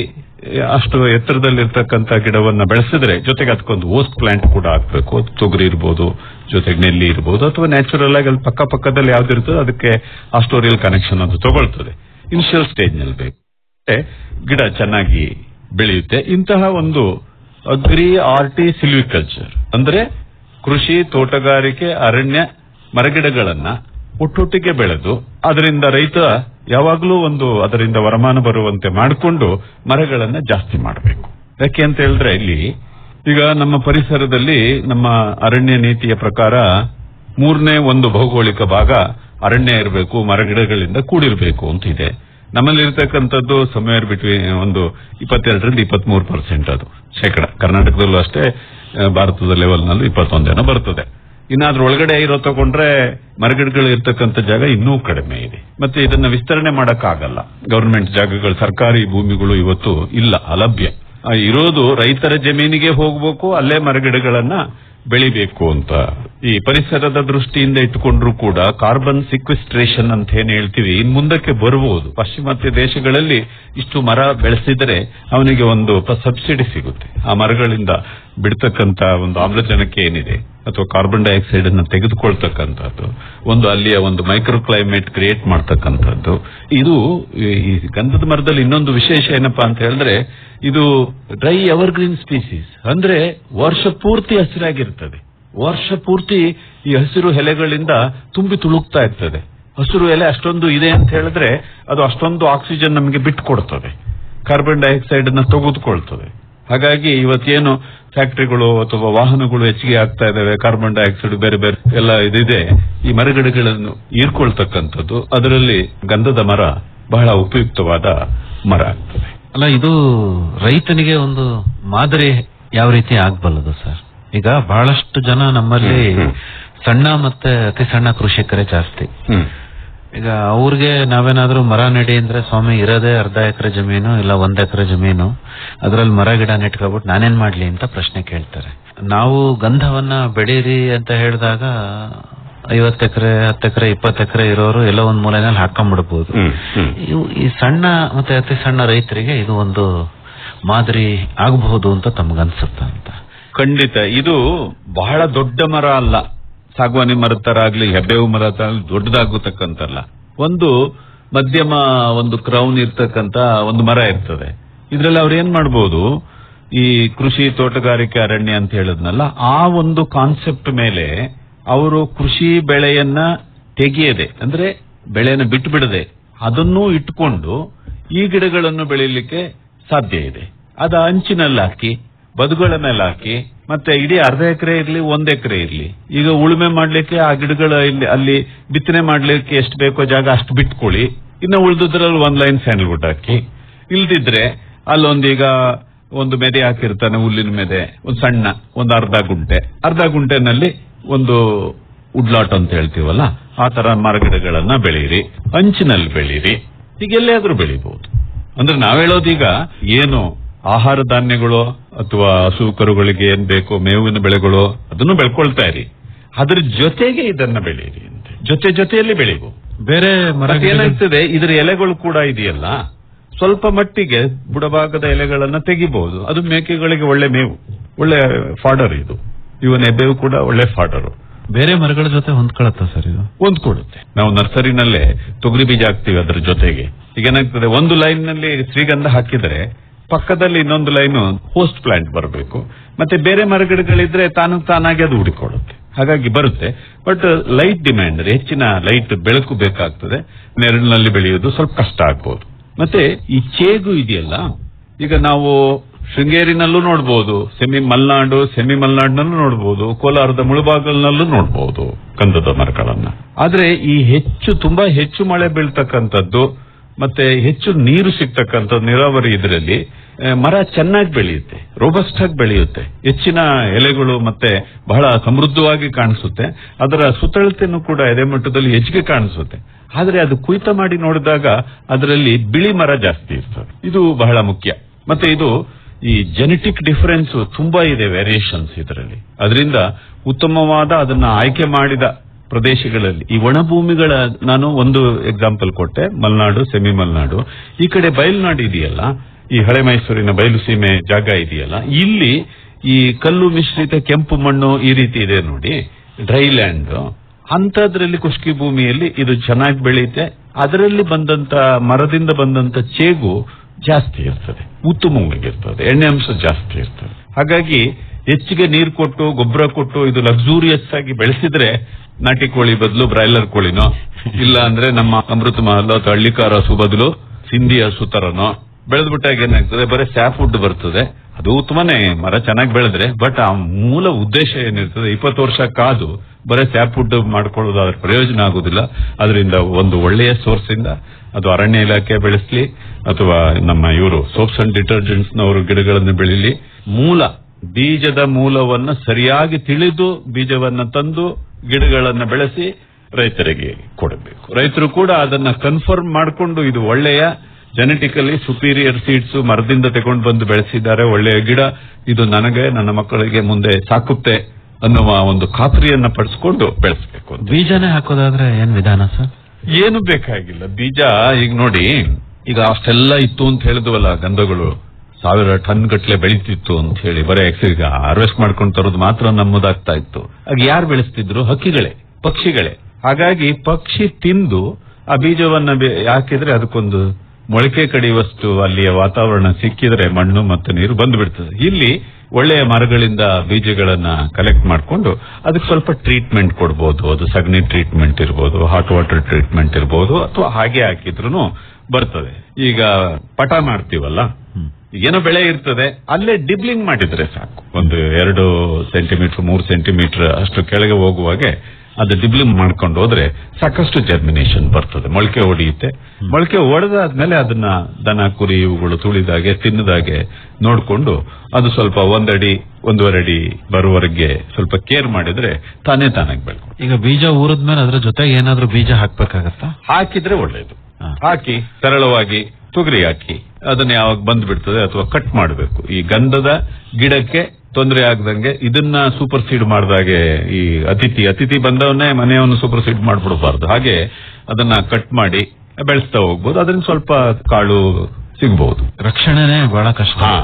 ಅಷ್ಟು ಎತ್ತರದಲ್ಲಿರ್ತಕ್ಕಂಥ ಗಿಡವನ್ನ ಬೆಳೆಸಿದ್ರೆ ಜೊತೆಗೆ ಅದಕ್ಕೊಂದು ಓಸ್ಟ್ ಪ್ಲಾಂಟ್ ಕೂಡ ಹಾಕ್ಬೇಕು ಅದು ತೊಗರಿ ಇರ್ಬೋದು ಜೊತೆಗೆ ನೆಲ್ಲಿ ಇರ್ಬೋದು ಅಥವಾ ನ್ಯಾಚುರಲ್ ಆಗಿ ಅಲ್ಲಿ ಪಕ್ಕ ಪಕ್ಕದಲ್ಲಿ ಯಾವ್ದಿರ್ತದೆ ಅದಕ್ಕೆ ಆ ಸ್ಟೋರಿಯಲ್ ಕನೆಕ್ಷನ್ ಅದು ತಗೊಳ್ತದೆ ಇನಿಷಿಯಲ್ ಸ್ಟೇಜ್ ನಲ್ಲಿ ಬೇಕು ಮತ್ತೆ ಗಿಡ ಚೆನ್ನಾಗಿ ಬೆಳೆಯುತ್ತೆ ಇಂತಹ ಒಂದು ಅಗ್ರಿ ಆರ್ಟಿ ಸಿಲ್ವಿಕಲ್ಚರ್ ಅಂದ್ರೆ ಕೃಷಿ ತೋಟಗಾರಿಕೆ ಅರಣ್ಯ ಮರಗಿಡಗಳನ್ನ ಒಟ್ಟೊಟ್ಟಿಗೆ ಬೆಳೆದು ಅದರಿಂದ ರೈತ ಯಾವಾಗಲೂ ಒಂದು ಅದರಿಂದ ವರಮಾನ ಬರುವಂತೆ ಮಾಡಿಕೊಂಡು ಮರಗಳನ್ನ ಜಾಸ್ತಿ ಮಾಡಬೇಕು ಯಾಕೆ ಅಂತ ಹೇಳಿದ್ರೆ ಇಲ್ಲಿ ಈಗ ನಮ್ಮ ಪರಿಸರದಲ್ಲಿ ನಮ್ಮ ಅರಣ್ಯ ನೀತಿಯ ಪ್ರಕಾರ ಮೂರನೇ ಒಂದು ಭೌಗೋಳಿಕ ಭಾಗ ಅರಣ್ಯ ಇರಬೇಕು ಮರಗಿಡಗಳಿಂದ ಕೂಡಿರಬೇಕು ಅಂತ ಇದೆ ನಮ್ಮಲ್ಲಿ ಇರತಕ್ಕಂಥದ್ದು ಸಮ್ವೇರ್ ಬಿಟ್ವೀನ್ ಒಂದು ಇಪ್ಪತ್ತೆರಡರಿಂದ ಇಪ್ಪತ್ಮೂರು ಪರ್ಸೆಂಟ್ ಅದು ಶೇಕಡ ಕರ್ನಾಟಕದಲ್ಲೂ ಅಷ್ಟೇ ಆ, ಭಾರತದ ಲೆವೆಲ್ನಲ್ಲೂ ಇಪ್ಪತ್ತೊಂದೇನೋ ಬರ್ತದೆ ಇನ್ನಾದ್ರೂ ಒಳಗಡೆ ಇರೋ ತಗೊಂಡ್ರೆ ಮರಗಿಡಗಳು ಇರ್ತಕ್ಕಂಥ ಜಾಗ ಇನ್ನೂ ಕಡಿಮೆ ಇದೆ ಮತ್ತೆ ಇದನ್ನ ವಿಸ್ತರಣೆ ಮಾಡಕ್ಕಾಗಲ್ಲ ಗವರ್ಮೆಂಟ್ ಜಾಗಗಳು ಸರ್ಕಾರಿ ಭೂಮಿಗಳು ಇವತ್ತು ಇಲ್ಲ ಅಲಭ್ಯ ಆ, ಇರೋದು ರೈತರ ಜಮೀನಿಗೆ ಹೋಗ್ಬೇಕು ಅಲ್ಲೇ ಮರಗಿಡಗಳನ್ನ ಬೆಳಿಬೇಕು ಅಂತ ಈ ಪರಿಸರದ ದೃಷ್ಟಿಯಿಂದ ಇಟ್ಟುಕೊಂಡ್ರು ಕೂಡ ಕಾರ್ಬನ್ ಸಿಕ್ವಿಸ್ಟ್ರೇಷನ್ ಅಂತ ಏನ್ ಹೇಳ್ತೀವಿ ಇನ್ ಮುಂದಕ್ಕೆ ಬರಬಹುದು ಪಾಶ್ಚಿಮಾತ್ಯ ದೇಶಗಳಲ್ಲಿ ಇಷ್ಟು ಮರ ಬೆಳೆಸಿದರೆ ಅವನಿಗೆ ಒಂದು ಸಬ್ಸಿಡಿ ಸಿಗುತ್ತೆ ಆ ಮರಗಳಿಂದ ಬಿಡ್ತಕ್ಕಂತ ಒಂದು ಆಮ್ಲಜನಕ ಏನಿದೆ ಅಥವಾ ಕಾರ್ಬನ್ ಡೈಆಕ್ಸೈಡ್ ಅನ್ನು ತೆಗೆದುಕೊಳ್ತಕ್ಕಂಥದ್ದು ಒಂದು ಅಲ್ಲಿಯ ಒಂದು ಮೈಕ್ರೋ ಕ್ಲೈಮೇಟ್ ಕ್ರಿಯೇಟ್ ಮಾಡ್ತಕ್ಕಂಥದ್ದು ಇದು ಈ- ಈ ಗಂಧದ ಮರದಲ್ಲಿ ಇನ್ನೊಂದು ವಿಶೇಷ ಏನಪ್ಪಾ ಅಂತ ಹೇಳಿದ್ರೆ ಇದು ಡ್ರೈ ಎವರ್ಗ್ರೀನ್ ಸ್ಪೀಸೀಸ್ ಅಂದ್ರೆ ವರ್ಷ ಪೂರ್ತಿ ಹಸಿರಾಗಿರ್ತದೆ ವರ್ಷ ಪೂರ್ತಿ ಈ ಹಸಿರು ಎಲೆಗಳಿಂದ ತುಂಬಿ ತುಳುಕ್ತಾ ಇರ್ತದೆ ಹಸಿರು ಎಲೆ ಅಷ್ಟೊಂದು ಇದೆ ಅಂತ ಹೇಳಿದ್ರೆ ಅದು ಅಷ್ಟೊಂದು ಆಕ್ಸಿಜನ್ ನಮಗೆ ಬಿಟ್ಟು ಕೊಡ್ತದೆ ಕಾರ್ಬನ್ ಡೈಆಕ್ಸೈಡ್ ಅನ್ನ ತೆಗೆದುಕೊಳ್ತದೆ ಹಾಗಾಗಿ ಇವತ್ತೇನು ಫ್ಯಾಕ್ಟರಿಗಳು ಅಥವಾ ವಾಹನಗಳು ಹೆಚ್ಚಿಗೆ ಆಗ್ತಾ ಇದಾವೆ ಕಾರ್ಬನ್ ಡೈಆಕ್ಸೈಡ್ ಬೇರೆ ಬೇರೆ ಎಲ್ಲ ಇದಿದೆ ಈ ಮರಗಿಡಗಳನ್ನು ಹೀರ್ಕೊಳ್ತಕ್ಕಂಥದ್ದು ಅದರಲ್ಲಿ ಗಂಧದ ಮರ ಬಹಳ ಉಪಯುಕ್ತವಾದ ಮರ ಆಗ್ತದೆ ಅಲ್ಲ ಇದು ರೈತನಿಗೆ ಒಂದು ಮಾದರಿ ಯಾವ ರೀತಿ ಆಗ್ಬಲ್ಲದು ಸರ್ ಈಗ ಬಹಳಷ್ಟು ಜನ ನಮ್ಮಲ್ಲಿ ಸಣ್ಣ ಮತ್ತೆ ಅತಿ ಸಣ್ಣ ಕೃಷಿಕರೇ ಜಾಸ್ತಿ ಈಗ ಅವ್ರಿಗೆ ನಾವೇನಾದ್ರೂ ಮರ ನೆಡಿ ಅಂದ್ರೆ ಸ್ವಾಮಿ ಇರೋದೇ ಅರ್ಧ ಎಕರೆ ಜಮೀನು ಇಲ್ಲ ಒಂದ್ ಎಕರೆ ಜಮೀನು ಅದ್ರಲ್ಲಿ ಮರ ಗಿಡ ನೆಟ್ಕೊಬಿಟ್ಟು ನಾನೇನ್ ಮಾಡ್ಲಿ ಅಂತ ಪ್ರಶ್ನೆ ಕೇಳ್ತಾರೆ ನಾವು ಗಂಧವನ್ನ ಬೆಳೀರಿ ಅಂತ ಹೇಳಿದಾಗ ಐವತ್ತು ಎಕರೆ ಹತ್ತು ಎಕರೆ ಇಪ್ಪತ್ತು ಎಕರೆ ಇರೋರು ಎಲ್ಲೋ ಒಂದ್ ಮೂಲೆನಲ್ಲಿ ಹಾಕೊಂಡ್ಬಿಡ್ಬೋದು ಇವು ಈ ಸಣ್ಣ ಮತ್ತೆ ಅತಿ ಸಣ್ಣ ರೈತರಿಗೆ ಇದು ಒಂದು ಮಾದರಿ ಆಗಬಹುದು ಅಂತ ತಮ್ಗನ್ಸುತ್ತ ಅಂತ ಖಂಡಿತ ಇದು ಬಹಳ ದೊಡ್ಡ ಮರ ಅಲ್ಲ ಸಾಗವಾನಿ ಮರದ ತರ ಆಗ್ಲಿ ಹೆಬ್ಬೇವು ಮರ ತರ ಆಗ್ಲಿ ದೊಡ್ಡದಾಗತಕ್ಕಂತಲ್ಲ ಒಂದು ಮಧ್ಯಮ ಒಂದು ಕ್ರೌನ್ ಇರ್ತಕ್ಕಂತ ಒಂದು ಮರ ಇರ್ತದೆ ಇದ್ರಲ್ಲಿ ಅವ್ರು ಏನ್ ಮಾಡ್ಬೋದು ಈ ಕೃಷಿ ತೋಟಗಾರಿಕೆ ಅರಣ್ಯ ಅಂತ ಹೇಳಿದ್ನಲ್ಲ ಆ ಒಂದು ಕಾನ್ಸೆಪ್ಟ್ ಮೇಲೆ ಅವರು ಕೃಷಿ ಬೆಳೆಯನ್ನ ತೆಗೆಯದೆ ಅಂದ್ರೆ ಬೆಳೆಯನ್ನ ಬಿಟ್ಟು ಬಿಡದೆ ಅದನ್ನೂ ಇಟ್ಕೊಂಡು ಈ ಗಿಡಗಳನ್ನು ಬೆಳೀಲಿಕ್ಕೆ ಸಾಧ್ಯ ಇದೆ ಅದ ಅಂಚಿನಲ್ಲಿ ಹಾಕಿ ಬದುಗಳ ಮೇಲೆ ಹಾಕಿ ಮತ್ತೆ ಇಡೀ ಅರ್ಧ ಎಕರೆ ಇರ್ಲಿ ಒಂದ್ ಎಕರೆ ಇರ್ಲಿ ಈಗ ಉಳುಮೆ ಮಾಡ್ಲಿಕ್ಕೆ ಆ ಗಿಡಗಳ ಇಲ್ಲಿ ಅಲ್ಲಿ ಬಿತ್ತನೆ ಮಾಡ್ಲಿಕ್ಕೆ ಎಷ್ಟು ಬೇಕೋ ಜಾಗ ಅಷ್ಟು ಬಿಟ್ಕೊಳ್ಳಿ ಇನ್ನು ಉಳಿದುದ್ರಲ್ಲಿ ಒಂದ್ ಲೈನ್ ಸ್ಯಾಂಡಲ್ವುಡ್ ಹಾಕಿ ಇಲ್ದಿದ್ರೆ ಅಲ್ಲೊಂದೀಗ ಒಂದು ಮೆದೆ ಹಾಕಿರ್ತಾನೆ ಹುಲ್ಲಿನ ಮೆದೆ ಒಂದು ಸಣ್ಣ ಒಂದು ಅರ್ಧ ಗುಂಟೆ ಅರ್ಧ ಗುಂಟೆನಲ್ಲಿ ಒಂದು ಉಡ್ಲಾಟ್ ಅಂತ ಹೇಳ್ತೀವಲ್ಲ ಆ ತರ ಮರಗಿಡಗಳನ್ನ ಬೆಳೀರಿ ಅಂಚಿನಲ್ಲಿ ಬೆಳೀರಿ ಈಗ ಎಲ್ಲಿಯಾದ್ರೂ ಬೆಳಿಬಹುದು ಅಂದ್ರೆ ನಾವ್ ಹೇಳೋದೀಗ ಏನು ಆಹಾರ ಧಾನ್ಯಗಳು ಅಥವಾ ಹಸು ಕರುಗಳಿಗೆ ಏನ್ ಬೇಕೋ ಮೇವಿನ ಬೆಳೆಗಳು ಅದನ್ನು ಬೆಳ್ಕೊಳ್ತಾ ಇರಿ ಅದ್ರ ಜೊತೆಗೆ ಇದನ್ನ ಬೆಳೀರಿ ಅಂತ ಜೊತೆ ಜೊತೆಯಲ್ಲಿ ಬೆಳಿಬಹುದು ಬೇರೆ ಮರ ಮತ್ತೆ ಏನಾಗ್ತದೆ ಇದರ ಎಲೆಗಳು ಕೂಡ ಇದೆಯಲ್ಲ ಸ್ವಲ್ಪ ಮಟ್ಟಿಗೆ ಬುಡಭಾಗದ ಎಲೆಗಳನ್ನ ತೆಗಿಬಹುದು ಅದು ಮೇಕೆಗಳಿಗೆ ಒಳ್ಳೆ ಮೇವು ಒಳ್ಳೆ ಫಾಡರ್ ಇದು ಇವನ್ ಎಬ್ಬೆವು ಕೂಡ ಒಳ್ಳೆ ಫಾಡರು ಬೇರೆ ಮರಗಳ ಜೊತೆ ಹೊಂದ್ಕೊಳತ್ತ ಸರ್ ಇದು ಹೊಂದ್ಕೊಡುತ್ತೆ ನಾವು ನರ್ಸರಿನಲ್ಲೇ ತೊಗರಿ ಬೀಜ ಹಾಕ್ತಿವಿ ಅದ್ರ ಜೊತೆಗೆ ಈಗ ಏನಾಗ್ತದೆ ಒಂದು ಲೈನ್ ನಲ್ಲಿ ಶ್ರೀಗಂಧ ಹಾಕಿದರೆ ಪಕ್ಕದಲ್ಲಿ ಇನ್ನೊಂದು ಲೈನ್ ಹೋಸ್ಟ್ ಪ್ಲಾಂಟ್ ಬರಬೇಕು ಮತ್ತೆ ಬೇರೆ ಮರಗಿಡಗಳಿದ್ರೆ ತಾನು ತಾನಾಗಿ ಅದು ಹುಡುಕೊಳ್ಳುತ್ತೆ ಹಾಗಾಗಿ ಬರುತ್ತೆ ಬಟ್ ಲೈಟ್ ಡಿಮ್ಯಾಂಡ್ ಹೆಚ್ಚಿನ ಲೈಟ್ ಬೆಳಕು ಬೇಕಾಗ್ತದೆ ನೆರಳಿನಲ್ಲಿ ಬೆಳೆಯೋದು ಸ್ವಲ್ಪ ಕಷ್ಟ ಆಗ್ಬೋದು ಮತ್ತೆ ಈ ಚೇಗು ಇದೆಯಲ್ಲ ಈಗ ನಾವು ಶೃಂಗೇರಿನಲ್ಲೂ ನೋಡಬಹುದು ಸೆಮಿ ಮಲ್ನಾಡು ಸೆಮಿ ಮಲ್ನಾಡಿನಲ್ಲೂ ನೋಡಬಹುದು ಕೋಲಾರದ ಮುಳುಬಾಗಲ್ನಲ್ಲೂ ನೋಡಬಹುದು ಗಂಧದ ಮರಗಳನ್ನ ಆದ್ರೆ ಈ ಹೆಚ್ಚು ತುಂಬಾ ಹೆಚ್ಚು ಮಳೆ ಬೀಳ್ತಕ್ಕಂಥದ್ದು ಮತ್ತೆ ಹೆಚ್ಚು ನೀರು ಸಿಗ್ತಕ್ಕಂಥದ್ದು ನೀರಾವರಿ ಇದರಲ್ಲಿ ಆ, ಮರ ಚೆನ್ನಾಗಿ ಬೆಳೆಯುತ್ತೆ ರೋಬಸ್ಟ್ ಆಗಿ ಬೆಳೆಯುತ್ತೆ ಹೆಚ್ಚಿನ ಎಲೆಗಳು ಮತ್ತೆ ಬಹಳ ಸಮೃದ್ಧವಾಗಿ ಕಾಣಿಸುತ್ತೆ ಅದರ ಸುತ್ತಳತೆನೂ ಕೂಡ ಎದೆ ಮಟ್ಟದಲ್ಲಿ ಹೆಚ್ಚಿಗೆ ಕಾಣಿಸುತ್ತೆ ಆದ್ರೆ ಅದು ಕುಯ್ತ ಮಾಡಿ ನೋಡಿದಾಗ ಅದರಲ್ಲಿ ಬಿಳಿ ಮರ ಜಾಸ್ತಿ ಇರ್ತದೆ ಇದು ಬಹಳ ಮುಖ್ಯ ಮತ್ತೆ ಇದು ಈ ಜೆನೆಟಿಕ್ ಡಿಫರೆನ್ಸ್ ತುಂಬಾ ಇದೆ ವೇರಿಯೇಷನ್ಸ್ ಇದರಲ್ಲಿ ಅದರಿಂದ ಉತ್ತಮವಾದ ಅದನ್ನ ಆಯ್ಕೆ ಮಾಡಿದ ಪ್ರದೇಶಗಳಲ್ಲಿ ಈ ಒಣಭೂಮಿಗಳ ನಾನು ಒಂದು ಎಕ್ಸಾಂಪಲ್ ಕೊಟ್ಟೆ ಮಲೆನಾಡು ಸೆಮಿ ಮಲೆನಾಡು ಈ ಕಡೆ ಬಯಲ್ನಾಡು ಇದೆಯಲ್ಲ ಈ ಹಳೆ ಮೈಸೂರಿನ ಬಯಲು ಸೀಮೆ ಜಾಗ ಇದೆಯಲ್ಲ ಇಲ್ಲಿ ಈ ಕಲ್ಲು ಮಿಶ್ರಿತ ಕೆಂಪು ಮಣ್ಣು ಈ ರೀತಿ ಇದೆ ನೋಡಿ ಡ್ರೈ ಲ್ಯಾಂಡ್ ಅಂತದ್ರಲ್ಲಿ ಕುಷ್ಕಿ ಭೂಮಿಯಲ್ಲಿ ಇದು ಚೆನ್ನಾಗಿ ಬೆಳೆಯುತ್ತೆ ಅದರಲ್ಲಿ ಬಂದಂತ ಮರದಿಂದ ಬಂದಂತ ಚೇಗು ಜಾಸ್ತಿ ಇರ್ತದೆ ಉತ್ತಮವಾಗಿರ್ತದೆ ಎಣ್ಣೆ ಅಂಶ ಜಾಸ್ತಿ ಇರ್ತದೆ ಹಾಗಾಗಿ ಹೆಚ್ಚಿಗೆ ನೀರು ಕೊಟ್ಟು ಗೊಬ್ಬರ ಕೊಟ್ಟು ಇದು ಲಕ್ಸೂರಿಯಸ್ ಆಗಿ ಬೆಳೆಸಿದ್ರೆ ನಾಟಿ ಕೋಳಿ ಬದಲು ಬ್ರಾಯ್ಲರ್ ಕೋಳಿನೋ ಇಲ್ಲ ಅಂದ್ರೆ ನಮ್ಮ ಅಮೃತ ಮಹಲ್ ಅಥವಾ ಹಳ್ಳಿಕಾರ ಹಸು ಬದಲು ಸಿಂಧಿ ಹಸು ತರನೋ ಬೆಳೆದ್ಬಿಟ್ಟಾಗ ಏನಾಗ್ತದೆ ಬರೀ ಸ್ಯಾಪ್ ವುಡ್ ಬರ್ತದೆ ಅದು ಉತ್ತಮನೇ ಮರ ಚೆನ್ನಾಗಿ ಬೆಳೆದ್ರೆ ಬಟ್ ಆ ಮೂಲ ಉದ್ದೇಶ ಏನಿರ್ತದೆ ಇಪ್ಪತ್ತು ವರ್ಷ ಕಾದು ಬರೀ ಸ್ಯಾಪ್ ವುಡ್ ಮಾಡ್ಕೊಳ್ಳೋದು ಅದ್ರ ಪ್ರಯೋಜನ ಆಗುದಿಲ್ಲ ಅದರಿಂದ ಒಂದು ಒಳ್ಳೆಯ ಸೋರ್ಸ್ ಇಂದ ಅದು ಅರಣ್ಯ ಇಲಾಖೆ ಬೆಳೆಸಲಿ ಅಥವಾ ನಮ್ಮ ಇವರು ಸೋಪ್ಸ್ ಅಂಡ್ ಡಿಟರ್ಜೆಂಟ್ಸ್ ನವರು ಗಿಡಗಳನ್ನು ಬೆಳಿಲಿ ಮೂಲ ಬೀಜದ ಮೂಲವನ್ನ ಸರಿಯಾಗಿ ತಿಳಿದು ಬೀಜವನ್ನ ತಂದು ಗಿಡಗಳನ್ನ ಬೆಳೆಸಿ ರೈತರಿಗೆ ಕೊಡಬೇಕು ರೈತರು ಕೂಡ ಅದನ್ನ ಕನ್ಫರ್ಮ್ ಮಾಡಿಕೊಂಡು ಇದು ಒಳ್ಳೆಯ ಜೆನೆಟಿಕಲಿ ಸುಪೀರಿಯರ್ ಸೀಡ್ಸ್ ಮರದಿಂದ ತಗೊಂಡು ಬಂದು ಬೆಳೆಸಿದ್ದಾರೆ ಒಳ್ಳೆಯ ಗಿಡ ಇದು ನನಗೆ ನನ್ನ ಮಕ್ಕಳಿಗೆ ಮುಂದೆ ಸಾಕುತ್ತೆ ಅನ್ನುವ ಒಂದು ಖಾತ್ರಿಯನ್ನ ಪಡಿಸ್ಕೊಂಡು ಬೆಳೆಸಬೇಕು ಅಂತ ಬೀಜನೇ ಹಾಕೋದಾದ್ರೆ ಏನ್ ವಿಧಾನ ಸರ್ ಏನು ಬೇಕಾಗಿಲ್ಲ ಬೀಜ ಈಗ ನೋಡಿ ಈಗ ಅಷ್ಟೆಲ್ಲ ಇತ್ತು ಅಂತ ಹೇಳಿದ್ವಲ್ಲ ಗಂಧಗಳು ಸಾವಿರ ಟನ್ ಗಟ್ಲೆ ಬೆಳೀತಿತ್ತು ಅಂತ ಹೇಳಿ ಬರೀ ಈಗ ಹಾರ್ವೆಸ್ಟ್ ಮಾಡ್ಕೊಂಡು ತರೋದು ಮಾತ್ರ ನಮ್ಮದಾಗ್ತಾ ಇತ್ತು ಆಗ ಯಾರು ಬೆಳೆಸ್ತಿದ್ರು ಹಕ್ಕಿಗಳೇ ಪಕ್ಷಿಗಳೇ ಹಾಗಾಗಿ ಪಕ್ಷಿ ತಿಂದು ಆ ಬೀಜವನ್ನ ಬೆ- ಹಾಕಿದ್ರೆ ಅದಕ್ಕೊಂದು ಮೊಳಕೆ ಕಡಿಯುವಷ್ಟು ಅಲ್ಲಿಯ ವಾತಾವರಣ ಸಿಕ್ಕಿದ್ರೆ ಮಣ್ಣು ಮತ್ತು ನೀರು ಬಂದು ಬಿಡ್ತದೆ ಇಲ್ಲಿ ಒಳ್ಳೆಯ ಮರಗಳಿಂದ ಬೀಜಗಳನ್ನ ಕಲೆಕ್ಟ್ ಮಾಡಿಕೊಂಡು ಅದಕ್ಕೆ ಸ್ವಲ್ಪ ಟ್ರೀಟ್ಮೆಂಟ್ ಕೊಡ್ಬೋದು ಅದು ಸಗಣಿ ಟ್ರೀಟ್ಮೆಂಟ್ ಇರ್ಬೋದು ಹಾಟ್ ವಾಟರ್ ಟ್ರೀಟ್ಮೆಂಟ್ ಇರ್ಬೋದು ಅಥವಾ ಹಾಗೆ ಹಾಕಿದ್ರು ಬರ್ತದೆ ಈಗ ಪಟ ಮಾಡ್ತೀವಲ್ಲ ಏನೋ ಬೆಳೆ ಇರ್ತದೆ ಅಲ್ಲೇ ಡಿಬ್ಲಿಂಗ್ ಮಾಡಿದ್ರೆ ಸಾಕು ಒಂದು ಎರಡು ಸೆಂಟಿಮೀಟರ್ ಮೂರು ಸೆಂಟಿಮೀಟರ್ ಅಷ್ಟು ಕೆಳಗೆ ಹೋಗುವಾಗೆ ಅದು ಡಿಬ್ಲಿಂಗ್ ಮಾಡ್ಕೊಂಡು ಹೋದ್ರೆ ಸಾಕಷ್ಟು ಜರ್ಮಿನೇಷನ್ ಬರ್ತದೆ ಮೊಳಕೆ ಹೊಡೆಯುತ್ತೆ ಮೊಳಕೆ ಹೊಡೆದಾದ್ಮೇಲೆ ಅದನ್ನ ದನ ಕುರಿ ಇವುಗಳು ತುಳಿದಾಗೆ ತಿನ್ನದಾಗೆ ನೋಡ್ಕೊಂಡು ಅದು ಸ್ವಲ್ಪ ಒಂದಡಿ ಒಂದೂವರೆ ಅಡಿ ಬರುವವರೆಗೆ ಸ್ವಲ್ಪ ಕೇರ್ ಮಾಡಿದ್ರೆ ತಾನೇ ತಾನಾಗಿ ಬೆಳ್ಕೊಂಡು ಈಗ ಬೀಜ ಊರಿದ್ಮೇಲೆ ಅದ್ರ ಜೊತೆಗೆ ಏನಾದ್ರೂ ಬೀಜ ಹಾಕ್ಬೇಕಾಗತ್ತಾ ಹಾಕಿದ್ರೆ ಒಳ್ಳೇದು ಹಾ. ಹಾಕಿ ಸರಳವಾಗಿ ತೊಗರಿ ಹಾಕಿ ಅದನ್ನ ಯಾವಾಗ ಬಂದ್ ಬಿಡ್ತದೆ ಅಥವಾ ಕಟ್ ಮಾಡಬೇಕು ಈ ಗಂಧದ ಗಿಡಕ್ಕೆ ತೊಂದರೆ ಆಗದಂಗೆ ಇದನ್ನ ಸೂಪರ್ ಸೀಡ್ ಮಾಡಿದಾಗೆ ಈ ಅತಿಥಿ ಅತಿಥಿ ಬಂದವನ್ನೇ ಮನೆಯನ್ನು ಸೂಪರ್ ಸೀಡ್ ಮಾಡ್ಬಿಡಬಾರ್ದು ಹಾಗೆ ಅದನ್ನ ಕಟ್ ಮಾಡಿ ಬೆಳೆಸ್ತಾ ಹೋಗ್ಬೋದು ಅದರಿಂದ ಸ್ವಲ್ಪ ಕಾಳು ಸಿಗ್ಬಹುದು ರಕ್ಷಣೆನೇ ಬಹಳ ಕಷ್ಟ ಹಾ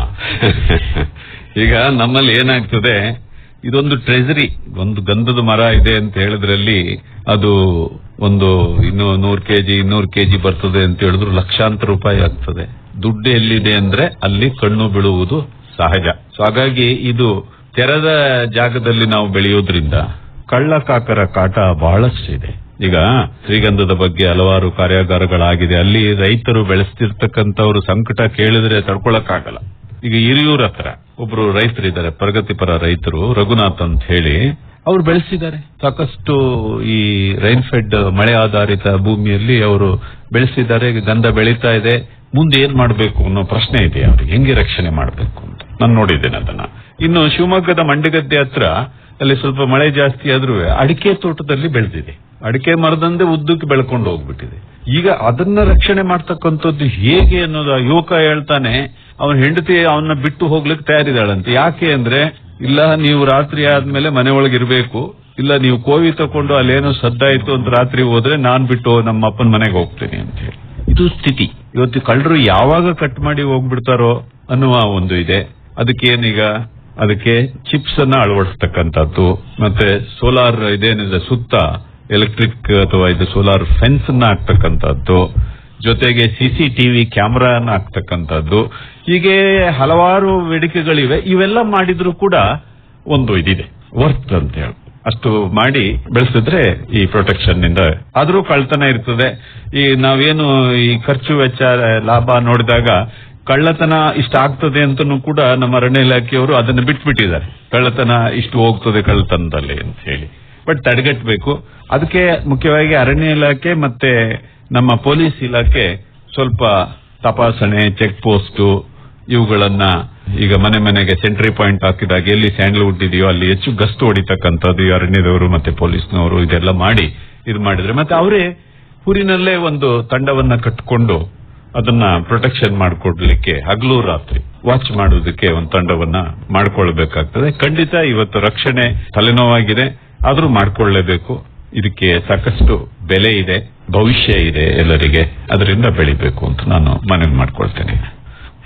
ಈಗ ನಮ್ಮಲ್ಲಿ ಏನಾಗ್ತದೆ ಇದೊಂದು ಟ್ರೆಜರಿ ಒಂದು ಗಂಧದ ಮರ ಇದೆ ಅಂತ ಹೇಳಿದ್ರಲ್ಲಿ ಅದು ಒಂದು ಇನ್ನು ನೂರ್ ಕೆಜಿ ಇನ್ನೂರು ಕೆಜಿ ಬರ್ತದೆ ಅಂತ ಹೇಳಿದ್ರು ಲಕ್ಷಾಂತರ ರೂಪಾಯಿ ಆಗ್ತದೆ ದುಡ್ಡು ಎಲ್ಲಿದೆ ಅಂದ್ರೆ ಅಲ್ಲಿ ಕಣ್ಣು ಬೀಳುವುದು ಸಹಜ ಸೊ ಹಾಗಾಗಿ ಇದು ತೆರೆದ ಜಾಗದಲ್ಲಿ ನಾವು ಬೆಳೆಯೋದ್ರಿಂದ ಕಳ್ಳ ಕಾಕರ ಕಾಟ ಬಹಳಷ್ಟಿದೆ ಈಗ ಶ್ರೀಗಂಧದ ಬಗ್ಗೆ ಹಲವಾರು ಕಾರ್ಯಾಗಾರಗಳಾಗಿದೆ ಅಲ್ಲಿ ರೈತರು ಬೆಳೆಸ್ತಿರ್ತಕ್ಕಂಥವ್ರು ಸಂಕಟ ಕೇಳಿದ್ರೆ ತಡ್ಕೊಳಕ್ಕಾಗಲ್ಲ ಈಗ ಹಿರಿಯೂರ್ ಹತ್ರ ಒಬ್ರು ರೈತರಿದ್ದಾರೆ ಪ್ರಗತಿಪರ ರೈತರು ರಘುನಾಥ್ ಅಂತ ಹೇಳಿ ಅವ್ರು ಬೆಳೆಸಿದ್ದಾರೆ ಸಾಕಷ್ಟು ಈ ರೈನ್ ಫೆಡ್ ಮಳೆ ಆಧಾರಿತ ಭೂಮಿಯಲ್ಲಿ ಅವರು ಬೆಳೆಸಿದ್ದಾರೆ ಈಗ ಗಂಧ ಬೆಳೀತಾ ಇದೆ ಮುಂದೆ ಏನ್ ಮಾಡಬೇಕು ಅನ್ನೋ ಪ್ರಶ್ನೆ ಇದೆ ಅವ್ರಿಗೆ ಹೆಂಗೆ ರಕ್ಷಣೆ ಮಾಡಬೇಕು ಅಂತ ನಾನು ನೋಡಿದ್ದೇನೆ ಅದನ್ನ ಇನ್ನು ಶಿವಮೊಗ್ಗದ ಮಂಡಗದ್ದೆ ಹತ್ರ ಅಲ್ಲಿ ಸ್ವಲ್ಪ ಮಳೆ ಜಾಸ್ತಿ ಆದ್ರೂ ಅಡಿಕೆ ತೋಟದಲ್ಲಿ ಬೆಳೆದಿದೆ ಅಡಿಕೆ ಮರದಂದೆ ಉದ್ದಕ್ಕೆ ಬೆಳ್ಕೊಂಡು ಹೋಗ್ಬಿಟ್ಟಿದೆ ಈಗ ಅದನ್ನ ರಕ್ಷಣೆ ಮಾಡ್ತಕ್ಕಂಥದ್ದು ಹೇಗೆ ಅನ್ನೋದು ಆ ಯುವಕ ಹೇಳ್ತಾನೆ ಅವನ ಹೆಂಡತಿ ಅವನ್ನ ಬಿಟ್ಟು ಹೋಗ್ಲಿಕ್ಕೆ ತಯಾರಿದಾಳಂತೆ ಯಾಕೆ ಅಂದ್ರೆ ಇಲ್ಲ ನೀವು ರಾತ್ರಿ ಆದ್ಮೇಲೆ ಮನೆ ಒಳಗೆ ಇರ್ಬೇಕು ಇಲ್ಲ ನೀವು ಕೋವಿ ತಕೊಂಡು ಅಲ್ಲೇನೋ ಸದ್ದಾಯ್ತು ಅಂತ ರಾತ್ರಿ ಹೋದ್ರೆ ನಾನ್ ಬಿಟ್ಟು ನಮ್ಮ ಅಪ್ಪನ ಮನೆಗೆ ಹೋಗ್ತೇನೆ ಅಂತ ಹೇಳಿ ಇದು ಸ್ಥಿತಿ ಇವತ್ತು ಕಳ್ಳರು ಯಾವಾಗ ಕಟ್ ಮಾಡಿ ಹೋಗ್ಬಿಡ್ತಾರೋ ಅನ್ನುವ ಒಂದು ಇದೆ ಅದಕ್ಕೇನೀಗ ಅದಕ್ಕೆ ಚಿಪ್ಸ್ ಅನ್ನ ಅಳವಡಿಸ್ತಕ್ಕಂಥದ್ದು ಮತ್ತೆ ಸೋಲಾರ್ ಇದೇನಿದೆ ಸುತ್ತ ಎಲೆಕ್ಟ್ರಿಕ್ ಅಥವಾ ಇದು ಸೋಲಾರ್ ಫೆನ್ಸ್ ಅನ್ನ ಹಾಕ್ತಕ್ಕಂಥದ್ದು ಜೊತೆಗೆ ಸಿಸಿಟಿವಿ ಕ್ಯಾಮೆರಾನ ಹಾಕ್ತಕ್ಕಂಥದ್ದು ಹೀಗೆ ಹಲವಾರು ಬೇಡಿಕೆಗಳಿವೆ ಇವೆಲ್ಲ ಮಾಡಿದ್ರು ಕೂಡ ಒಂದು ಇದಿದೆ ವರ್ತ್ ಅಂತ ಹೇಳಿ ಅಷ್ಟು ಮಾಡಿ ಬೆಳೆಸಿದ್ರೆ ಈ ಪ್ರೊಟೆಕ್ಷನ್ ನಿಂದ ಆದ್ರೂ ಕಳ್ತನ ಇರ್ತದೆ ಈ ನಾವೇನು ಈ ಖರ್ಚು ವೆಚ್ಚ ಲಾಭ ನೋಡಿದಾಗ ಕಳ್ಳತನ ಇಷ್ಟ ಆಗ್ತದೆ ಅಂತನೂ ಕೂಡ ನಮ್ಮ ಅರಣ್ಯ ಇಲಾಖೆಯವರು ಅದನ್ನು ಬಿಟ್ಬಿಟ್ಟಿದ್ದಾರೆ ಕಳ್ಳತನ ಇಷ್ಟು ಹೋಗ್ತದೆ ಕಳ್ಳತನದಲ್ಲಿ ಅಂತ ಹೇಳಿ ಬಟ್ ತಡೆಗಟ್ಟಬೇಕು ಅದಕ್ಕೆ ಮುಖ್ಯವಾಗಿ ಅರಣ್ಯ ಇಲಾಖೆ ಮತ್ತೆ ನಮ್ಮ ಪೊಲೀಸ್ ಇಲಾಖೆ ಸ್ವಲ್ಪ ತಪಾಸಣೆ ಚೆಕ್ ಪೋಸ್ಟ್ ಇವುಗಳನ್ನ ಈಗ ಮನೆ ಮನೆಗೆ ಸೆಂಟ್ರಿ ಪಾಯಿಂಟ್ ಹಾಕಿದಾಗ ಎಲ್ಲಿ ಸ್ಯಾಂಡಲ್ವುಡ್ ಇದೆಯೋ ಅಲ್ಲಿ ಹೆಚ್ಚು ಗಸ್ತು ಹೊಡಿತಕ್ಕಂಥದ್ದು ಈ ಅರಣ್ಯದವರು ಮತ್ತೆ ಪೊಲೀಸ್ನವರು ಇದೆಲ್ಲ ಮಾಡಿ ಇದು ಮಾಡಿದ್ರೆ ಮತ್ತೆ ಅವರೇ ಊರಿನಲ್ಲೇ ಒಂದು ತಂಡವನ್ನ ಕಟ್ಟಿಕೊಂಡು ಅದನ್ನ ಪ್ರೊಟೆಕ್ಷನ್ ಮಾಡಿಕೊಡ್ಲಿಕ್ಕೆ ಹಗಲು ರಾತ್ರಿ ವಾಚ್ ಮಾಡೋದಕ್ಕೆ ಒಂದು ತಂಡವನ್ನ ಮಾಡ್ಕೊಳ್ಬೇಕಾಗ್ತದೆ ಖಂಡಿತ ಇವತ್ತು ರಕ್ಷಣೆ ತಲೆನೋವಾಗಿದೆ ಆದ್ರೂ ಮಾಡ್ಕೊಳ್ಳೇಬೇಕು ಇದಕ್ಕೆ ಸಾಕಷ್ಟು ಬೆಲೆ ಇದೆ ಭವಿಷ್ಯ ಇದೆ ಎಲ್ಲರಿಗೆ ಅದರಿಂದ ಬೆಳಿಬೇಕು ಅಂತ ನಾನು ಮನವಿ ಮಾಡ್ಕೊಳ್ತೇನೆ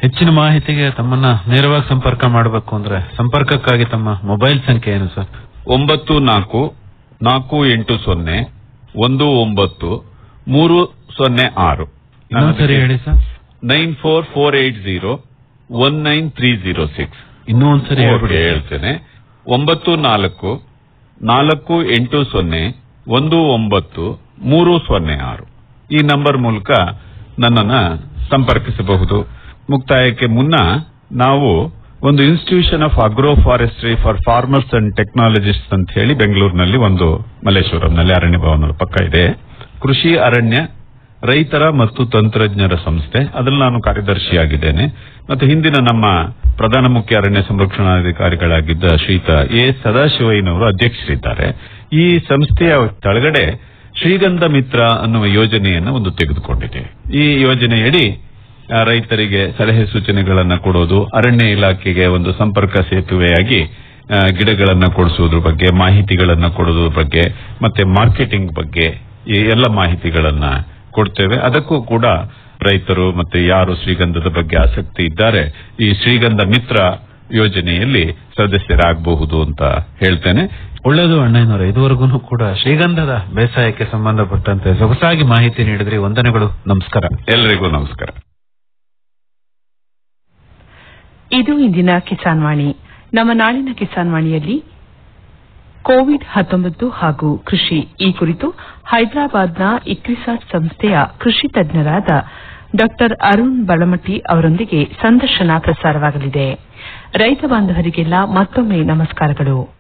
ಹೆಚ್ಚಿನ ಮಾಹಿತಿಗೆ ತಮ್ಮನ್ನ ನೇರವಾಗಿ ಸಂಪರ್ಕ ಮಾಡಬೇಕು ಅಂದ್ರೆ ಸಂಪರ್ಕಕ್ಕಾಗಿ ತಮ್ಮ ಮೊಬೈಲ್ ಸಂಖ್ಯೆ ಏನು ಸರ್ ಒಂಬತ್ತು ನಾಲ್ಕು ನಾಲ್ಕು ಎಂಟು ಸೊನ್ನೆ ಒಂದು ಒಂಬತ್ತು ಮೂರು ಸೊನ್ನೆ ಆರು ಇನ್ನೊಂದ್ಸರಿ ಹೇಳಿ sir nine four four eight zero one nine three zero six ಇನ್ನೂ ಒಂದ್ಸರಿ ಹೇಳ್ಬಿಡಿ ಹೇಳ್ತೇನೆ ಒಂಬತ್ತು ನಾಲ್ಕು ನಾಲ್ಕು ಎಂಟು ಸೊನ್ನೆ ಒಂದು ಒಂಬತ್ತು ಮೂರು ಸೊನ್ನೆ ಆರು ಈ ನಂಬರ್ ಮೂಲಕ ನನ್ನನ್ನ ಸಂಪರ್ಕಿಸಬಹುದು ಮುಕ್ತಾಯಕ್ಕೆ ಮುನ್ನ ನಾವು ಒಂದು institution of agro forestry for farmers and technologist ಅಂತ ಹೇಳಿ ಬೆಂಗಳೂರಿನಲ್ಲಿ ಒಂದು ಮಲ್ಲೇಶ್ವರಂನಲ್ಲಿ ಅರಣ್ಯ ಭವನದ ಪಕ್ಕ ಇದೆ ಕೃಷಿ ಅರಣ್ಯ ರೈತರ ಮತ್ತು ತಂತ್ರಜ್ಞರ ಸಂಸ್ಥೆ ಅದ್ರಲ್ಲಿ ನಾನು ಕಾರ್ಯದರ್ಶಿಯಾಗಿದ್ದೇನೆ ಮತ್ತು ಹಿಂದಿನ ನಮ್ಮ ಪ್ರಧಾನ ಮುಖ್ಯ ಅರಣ್ಯ ಸಂರಕ್ಷಣಾಧಿಕಾರಿಗಳಾಗಿದ್ದ ಶ್ರೀತ ಎ ಸದಾಶಿವಯ್ಯನವರು ಅಧ್ಯಕ್ಷರಿದ್ದಾರೆ ಈ ಸಂಸ್ಥೆಯ ಕೆಳಗಡೆ ಶ್ರೀಗಂಧ ಮಿತ್ರ ಅನ್ನುವ ಯೋಜನೆಯನ್ನು ಒಂದು ತೆಗೆದುಕೊಂಡಿದೆ ಈ ಯೋಜನೆಯಡಿ ಆ, ರೈತರಿಗೆ ಸಲಹೆ ಸೂಚನೆಗಳನ್ನ ಕೊಡೋದು ಅರಣ್ಯ ಇಲಾಖೆಗೆ ಒಂದು ಸಂಪರ್ಕ ಸೇತುವೆಯಾಗಿ ಆ, ಗಿಡಗಳನ್ನ ಕೊಡಿಸುವುದ್ರ ಬಗ್ಗೆ ಮಾಹಿತಿಗಳನ್ನ ಕೊಡೋದ್ರ ಬಗ್ಗೆ ಮತ್ತೆ ಮಾರ್ಕೆಟಿಂಗ್ ಬಗ್ಗೆ ಈ ಎಲ್ಲ ಮಾಹಿತಿಗಳನ್ನ ಕೊಡ್ತೇವೆ ಅದಕ್ಕೂ ಕೂಡ ರೈತರು ಮತ್ತೆ ಯಾರು ಶ್ರೀಗಂಧದ ಬಗ್ಗೆ ಆಸಕ್ತಿ ಇದ್ದಾರೆ ಈ ಶ್ರೀಗಂಧ ಮಿತ್ರ ಯೋಜನೆಯಲ್ಲಿ ಸದಸ್ಯರಾಗಬಹುದು ಅಂತ ಹೇಳ್ತೇನೆ ಒಳ್ಳೆಯದು ಅಣ್ಣಯ್ಯನವರೇ ಇದುವರೆಗೂ ಕೂಡ ಶ್ರೀಗಂಧದ ಬೇಸಾಯಕ್ಕೆ ಸಂಬಂಧಪಟ್ಟಂತೆ ಸೊಗಸಾಗಿ ಮಾಹಿತಿ ನೀಡಿದ್ರಿ ವಂದನೆಗಳು ನಮಸ್ಕಾರ ಎಲ್ಲರಿಗೂ ನಮಸ್ಕಾರ ಇದು ಇಂದಿನ ಕಿಸಾನ್ ವಾಣಿ ನಮ್ಮ ನಾಳಿನ ಕಿಸಾನ್ ವಾಣಿಯಲ್ಲಿ ಕೋವಿಡ್ ಹತ್ತೊಂಬತ್ತು ಹಾಗೂ ಕೃಷಿ ಈ ಕುರಿತು ಹೈದರಾಬಾದ್ನ ಇಕ್ರಿಸಾಟ್ ಸಂಸ್ಥೆಯ ಕೃಷಿ ತಜ್ಞರಾದ ಡಾ ಅರುಣ್ ಬಳಮಟ್ಟಿ ಅವರೊಂದಿಗೆ ಸಂದರ್ಶನ ಪ್ರಸಾರವಾಗಲಿದೆ ರೈತ ಬಾಂಧವರಿಗೆಲ್ಲ ಮತ್ತೊಮ್ಮೆ ನಮಸ್ಕಾರಗಳು